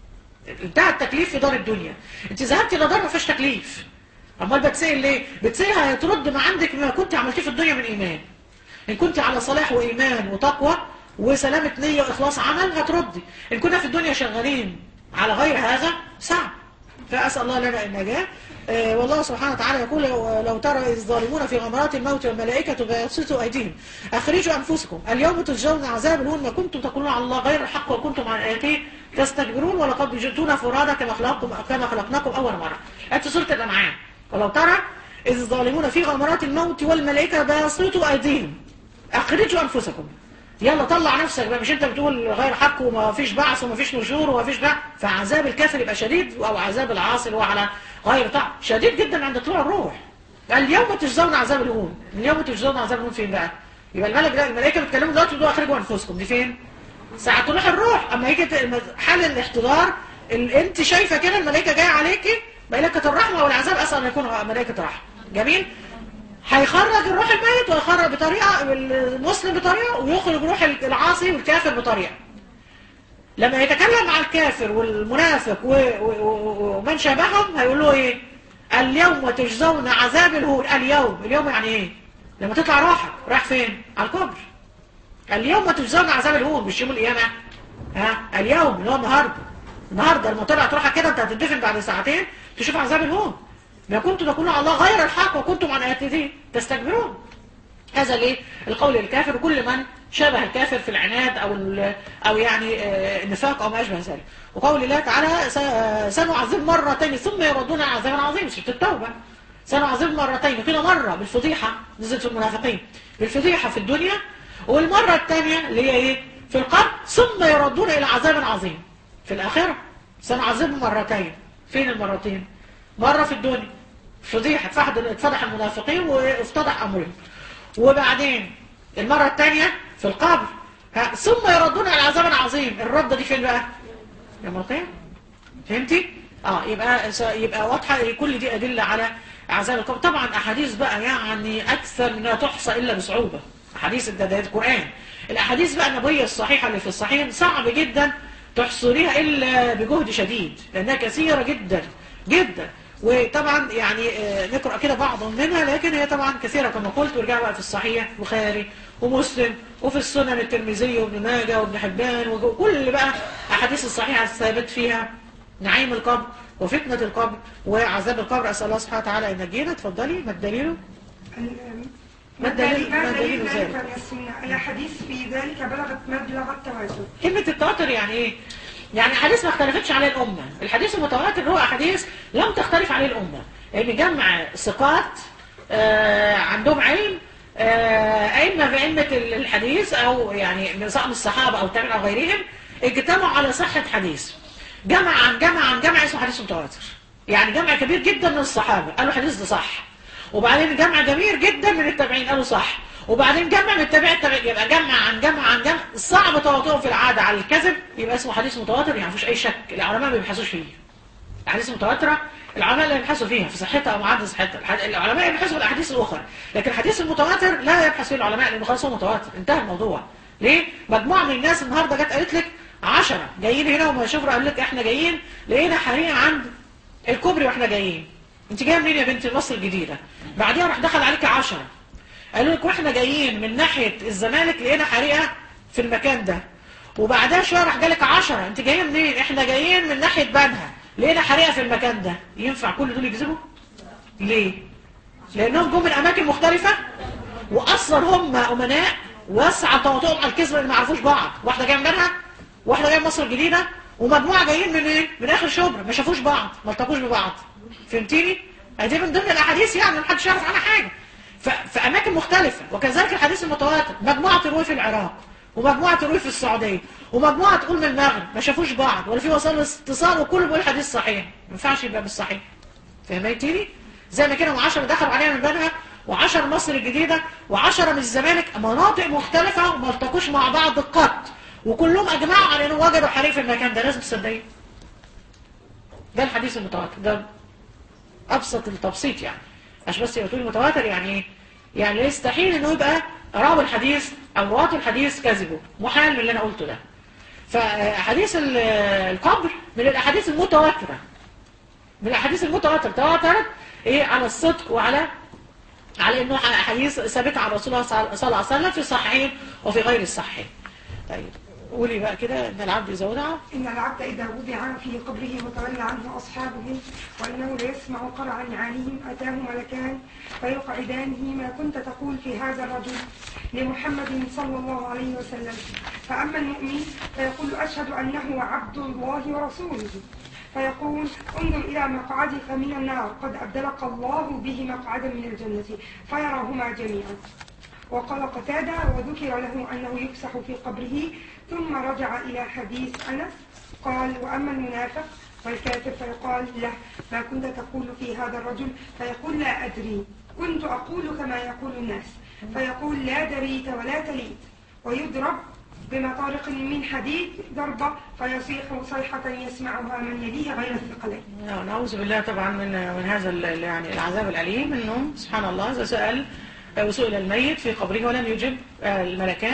انتهى التكليف في دار الدنيا انت ذهبتي الى دار ما فيهاش تكليف امال بتسال ليه بتسال هترد ما عندك ما كنت عملتيه في الدنيا من ايمان إن كنت على صلاح وإيمان وتقوى وسلامة نية وإخلاص عمل هتردي إن كنا في الدنيا شغالين على غير هذا صعب فأسأل الله لنا النجاة آه والله سبحانه وتعالى يقول لو, لو ترى إذ الظالمون في غمرات الموت والملائكة بيبسطوا أيديهم أخرجوا أنفسكم اليوم تجزون عذاب الهون ما كنتم تقولون على الله غير الحق وكنتم عن آياته تستكبرون ولقد جئتونا فرادا كما خلقكم كما خلقناكم أول مرة أنت سورة الأنعام ولو ترى إذ الظالمون في غمرات الموت والملائكة بيبسطوا أيديهم اخرجوا انفسكم يلا طلع نفسك بقى مش انت بتقول غير حق وما فيش بعث وما فيش نشور وما فيش بقى فعذاب الكافر يبقى شديد او عذاب العاصي اللي هو على غير طاعه شديد جدا عند طلوع الروح اليوم تجزون عذاب الهون اليوم تجزون عذاب الهون فين بقى يبقى الملك ده الملائكه بيتكلموا دلوقتي بيقولوا اخرجوا انفسكم دي فين ساعه طلوع الروح اما يجي ت- حال الاحتضار ال- انت شايفه كده الملائكه جايه عليكي ملائكه الرحمه والعذاب اسال ان يكونوا ملائكه رحمه جميل هيخرج الروح الميت ويخرج بطريقة المسلم بطريقة ويخرج روح العاصي والكافر بطريقة لما يتكلم مع الكافر والمنافق و- و- و- ومن شابههم هيقول له ايه اليوم تجزون عذاب الهون اليوم اليوم يعني ايه لما تطلع روحك رايح فين على القبر اليوم تجزون عذاب الهون مش يوم القيامة ها اليوم اللي هو النهارده النهارده لما طلعت روحك كده انت هتدفن بعد ساعتين تشوف عذاب الهون ما كنتم تقولون على الله غير الحق وكنتم عن آياته تستكبرون هذا ليه القول الكافر كل من شبه الكافر في العناد او ال- او يعني آه، النفاق او ما اشبه ذلك وقول الله تعالى س- سنعذب مرتين ثم يردون على عذاب عظيم سوره التوبه سنعذب مرتين قيل مره بالفضيحه نزلت في المنافقين بالفضيحه في الدنيا والمره الثانيه اللي هي ايه في القبر ثم يردون الى عذاب عظيم في الاخره سنعذبهم مرتين فين المرتين مره في الدنيا فضيحه اتفضح اتفضح المنافقين وافتضح امرهم وبعدين المرة الثانية في القبر ها، ثم يردون على عذاب عظيم الردة دي فين بقى يوم القيامة فهمتي اه يبقى س- يبقى واضحة كل دي أدلة على عذاب القبر طبعا أحاديث بقى يعني أكثر منها تحصى إلا بصعوبة أحاديث ده ده القرآن الأحاديث بقى النبوية الصحيحة اللي في الصحيح صعب جدا تحصريها إلا بجهد شديد لأنها كثيرة جدا جدا وطبعا يعني آه، نقرأ كده بعض منها لكن هي طبعا كثيرة كما قلت وارجع بقى في الصحيح بخاري ومسلم وفي السنن الترمذي وابن ماجه وابن حبان وكل بقى أحاديث الصحيحة الثابت فيها نعيم القبر وفتنة القبر وعذاب القبر أسأل الله سبحانه وتعالى أن ينجينا اتفضلي ما الدليل ال- ما الدليل- ما ما دليل دليل ذلك؟ ذلك من السنة الأحاديث في ذلك بلغت مبلغ التواتر كلمة التواتر يعني ايه؟ يعني حديث ما اختلفتش عليه الأمة الحديث المتواتر هو أحاديث لم تختلف عليه الأمة يعني جمع ثقات آه عندهم علم آه أئمة بأئمة الحديث أو يعني من سواء من الصحابة أو التابعين أو غيرهم اجتمعوا على صحة حديث جمع عن جمع عن جمع اسمه حديث متواتر يعني جمع كبير جدا من الصحابة قالوا الحديث ده صح وبعدين جمع كبير جدا من التابعين قالوا صح وبعدين جمع من التابعين التابعين يبقى جمع عن جمع عن جمع صعب تواطؤه في العادة على الكذب يبقى اسمه حديث متواتر يعني مفيش أي شك العلماء ما بيبحثوش فيه الأحاديث المتواترة العلماء لا يبحثوا فيها في صحتها أو معدل صحتها الح- العلماء يبحثوا في الأحاديث الأخرى لكن الحديث المتواتر لا يبحث فيه العلماء لأنه خلاص هو متواتر انتهى الموضوع ليه؟ مجموعة من الناس النهاردة جت قالت لك 10 جايين هنا وما شفرة قال لك احنا جايين لقينا حريقة عند الكوبري واحنا جايين انت جايه منين يا بنتي مصر الجديدة بعديها راح دخل عليك 10 قالوا لك واحنا جايين من ناحية الزمالك لقينا حريقة في المكان ده وبعدها شوية راح جالك 10 انت جايين منين احنا جايين من ناحية بنها لقينا حريقة في المكان ده ينفع كل دول يكذبوا ليه لانهم جم من اماكن مختلفة واصلا هم امناء واسعى تواطؤهم على الكذب اللي ما يعرفوش بعض واحدة جاية من بنها واحدة جاية من مصر الجديدة ومجموعة جايين من ايه من اخر شبرا ما شافوش بعض ما التقوش ببعض فهمتيني دي من ضمن الاحاديث يعني ما حدش يعرف عنها حاجة ف- في اماكن مختلفة وكذلك الحديث المتواتر مجموعة تروي في العراق ومجموعة تروي في السعودية ومجموعة تقول من المغرب ما شافوش بعض ولا في وسائل اتصال وكله بيقول حديث صحيح ما ينفعش يبقى مش صحيح فهمتيني زي ما كانوا 10 دخلوا عليها من بنها و10 مصر الجديدة و10 من الزمالك مناطق مختلفة وما التقوش مع بعض قط وكلهم اجمعوا على انه وجدوا حريق في المكان ده لازم تصدقيه ده الحديث المتواتر ده ابسط التبسيط يعني عشان بس تقولي متواتر يعني ايه يعني يستحيل انه يبقى راوي الحديث او رواه الحديث كذبوا محال من اللي انا قلته ده فحديث ال- القبر من الاحاديث المتواتره من الاحاديث المتواتره تواترت ايه على الصدق وعلى على انه حديث ثابت عن رسول الله صلى الله عليه وسلم في الصحيحين وفي غير الصحيحين طيب قولي بقى كده ان العبد اذا ودع إن العبد إذا وضع في قبره وتولى عنه أصحابه وإنه ليسمع قرع نعالهم أتاه ملكان فيقعدانه ما كنت تقول في هذا الرجل لمحمد صلى الله عليه وسلم فأما المؤمن فيقول أشهد أنه عبد الله ورسوله فيقول انظر إلى مقعدك من النار قد أبدلك الله به مقعدا من الجنة فيراهما جميعا وقال قتادة وذكر له أنه يفسح في قبره ثم رجع إلى حديث أنس قال وأما المنافق والكافر فيقال له ما كنت تقول في هذا الرجل فيقول لا أدري كنت أقول كما يقول الناس فيقول لا دريت ولا تليت ويضرب بمطارق من حديد ضربة فيصيح صيحة يسمعها من يليه غير الثقلين نعوذ بالله طبعا من من هذا ال- يعني العذاب الأليم انه سبحان الله إذا سأل وسئل الميت في قبره ولم يجب آه، الملكان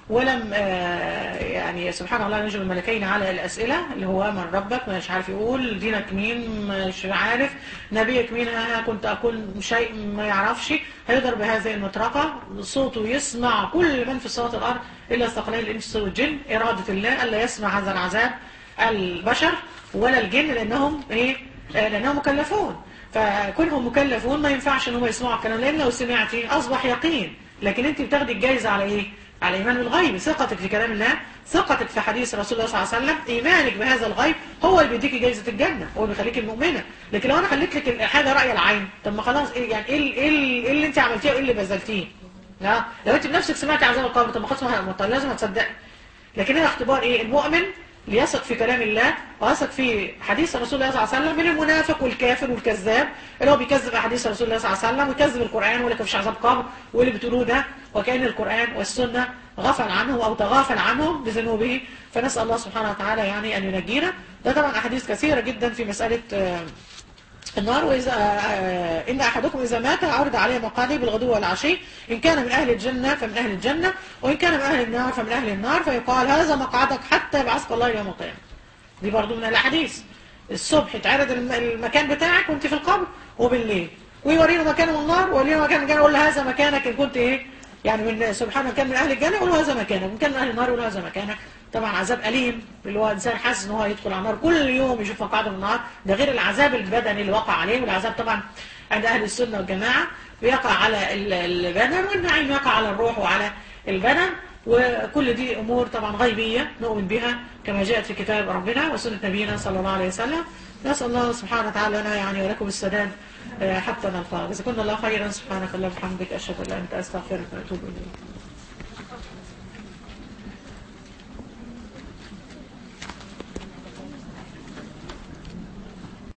ولم آه، يعني سبحان الله ينجم الملكين على الأسئلة اللي هو من ربك مش عارف يقول دينك مين مش عارف نبيك مين ها كنت أقول شيء ما يعرفش هيقدر بهذه المطرقة صوته يسمع كل من في السماوات والأرض إلا استقلال الإنس والجن إرادة الله ألا يسمع هذا العذاب البشر ولا الجن لأنهم إيه آه، لأنهم مكلفون فكونهم مكلفون ما ينفعش ان هم يسمعوا الكلام لان لو سمعتي اصبح يقين لكن انت بتاخدي الجايزه على ايه على ايمان بالغيب ثقتك في كلام الله ثقتك في حديث رسول الله صلى الله عليه وسلم ايمانك بهذا الغيب هو اللي بيديكي جايزه الجنه هو اللي بيخليكي المؤمنه لكن لو انا خليت لك حاجه راي العين طب ما خلاص إيه يعني ايه ال- ايه ال- إيه اللي انت عملتيه وايه اللي بذلتيه لا لو انت بنفسك سمعتي عذاب القبر طب ما خلاص ما ما- طب لازم هتصدقي لكن هنا اختبار ايه المؤمن ليثق في كلام الله ويثق في حديث رسول الله صلى الله عليه وسلم من المنافق والكافر والكذاب اللي هو بيكذب احاديث رسول الله صلى الله عليه وسلم ويكذب القران ويقول لك مفيش عذاب قبر واللي بتقولوه ده وكان القران والسنه غفل عنه او تغافل عنهم بذنوبه فنسال الله سبحانه وتعالى يعني ان ينجينا ده طبعا احاديث كثيره جدا في مساله آه، النار وإذا آه، إن أحدكم إذا مات عرض عليه مقالي بالغدو والعشي إن كان من أهل الجنة فمن أهل الجنة وإن كان من أهل النار فمن أهل النار فيقال هذا مقعدك حتى يبعثك الله يوم القيامة دي برضو من الأحاديث الصبح تعرض الم- المكان بتاعك وانت في القبر وبالليل ويورينا مكانه من النار ويورينا مكان الجنة يقول له هذا مكانك إن كنت إيه يعني من سبحان من كان من أهل الجنة يقول له هذا مكانك وإن كان من أهل النار يقول له هذا مكانك طبعا عذاب أليم اللي هو إنسان حاسس إن هو يدخل على النار كل يوم يشوف مقعده من النار ده غير العذاب البدني اللي وقع عليه والعذاب طبعا عند أهل السنة والجماعة بيقع على ال- البدن والنعيم يقع على الروح وعلى البدن وكل دي أمور طبعا غيبية نؤمن بها كما جاءت في كتاب ربنا وسنة نبينا صلى الله عليه وسلم نسأل الله سبحانه وتعالى لنا يعني ولكم السداد آه، حتى نلقاه جزاكم الله خيرا سبحانك اللهم وبحمدك أشهد أن لا إله إلا أنت أستغفرك وأتوب إليك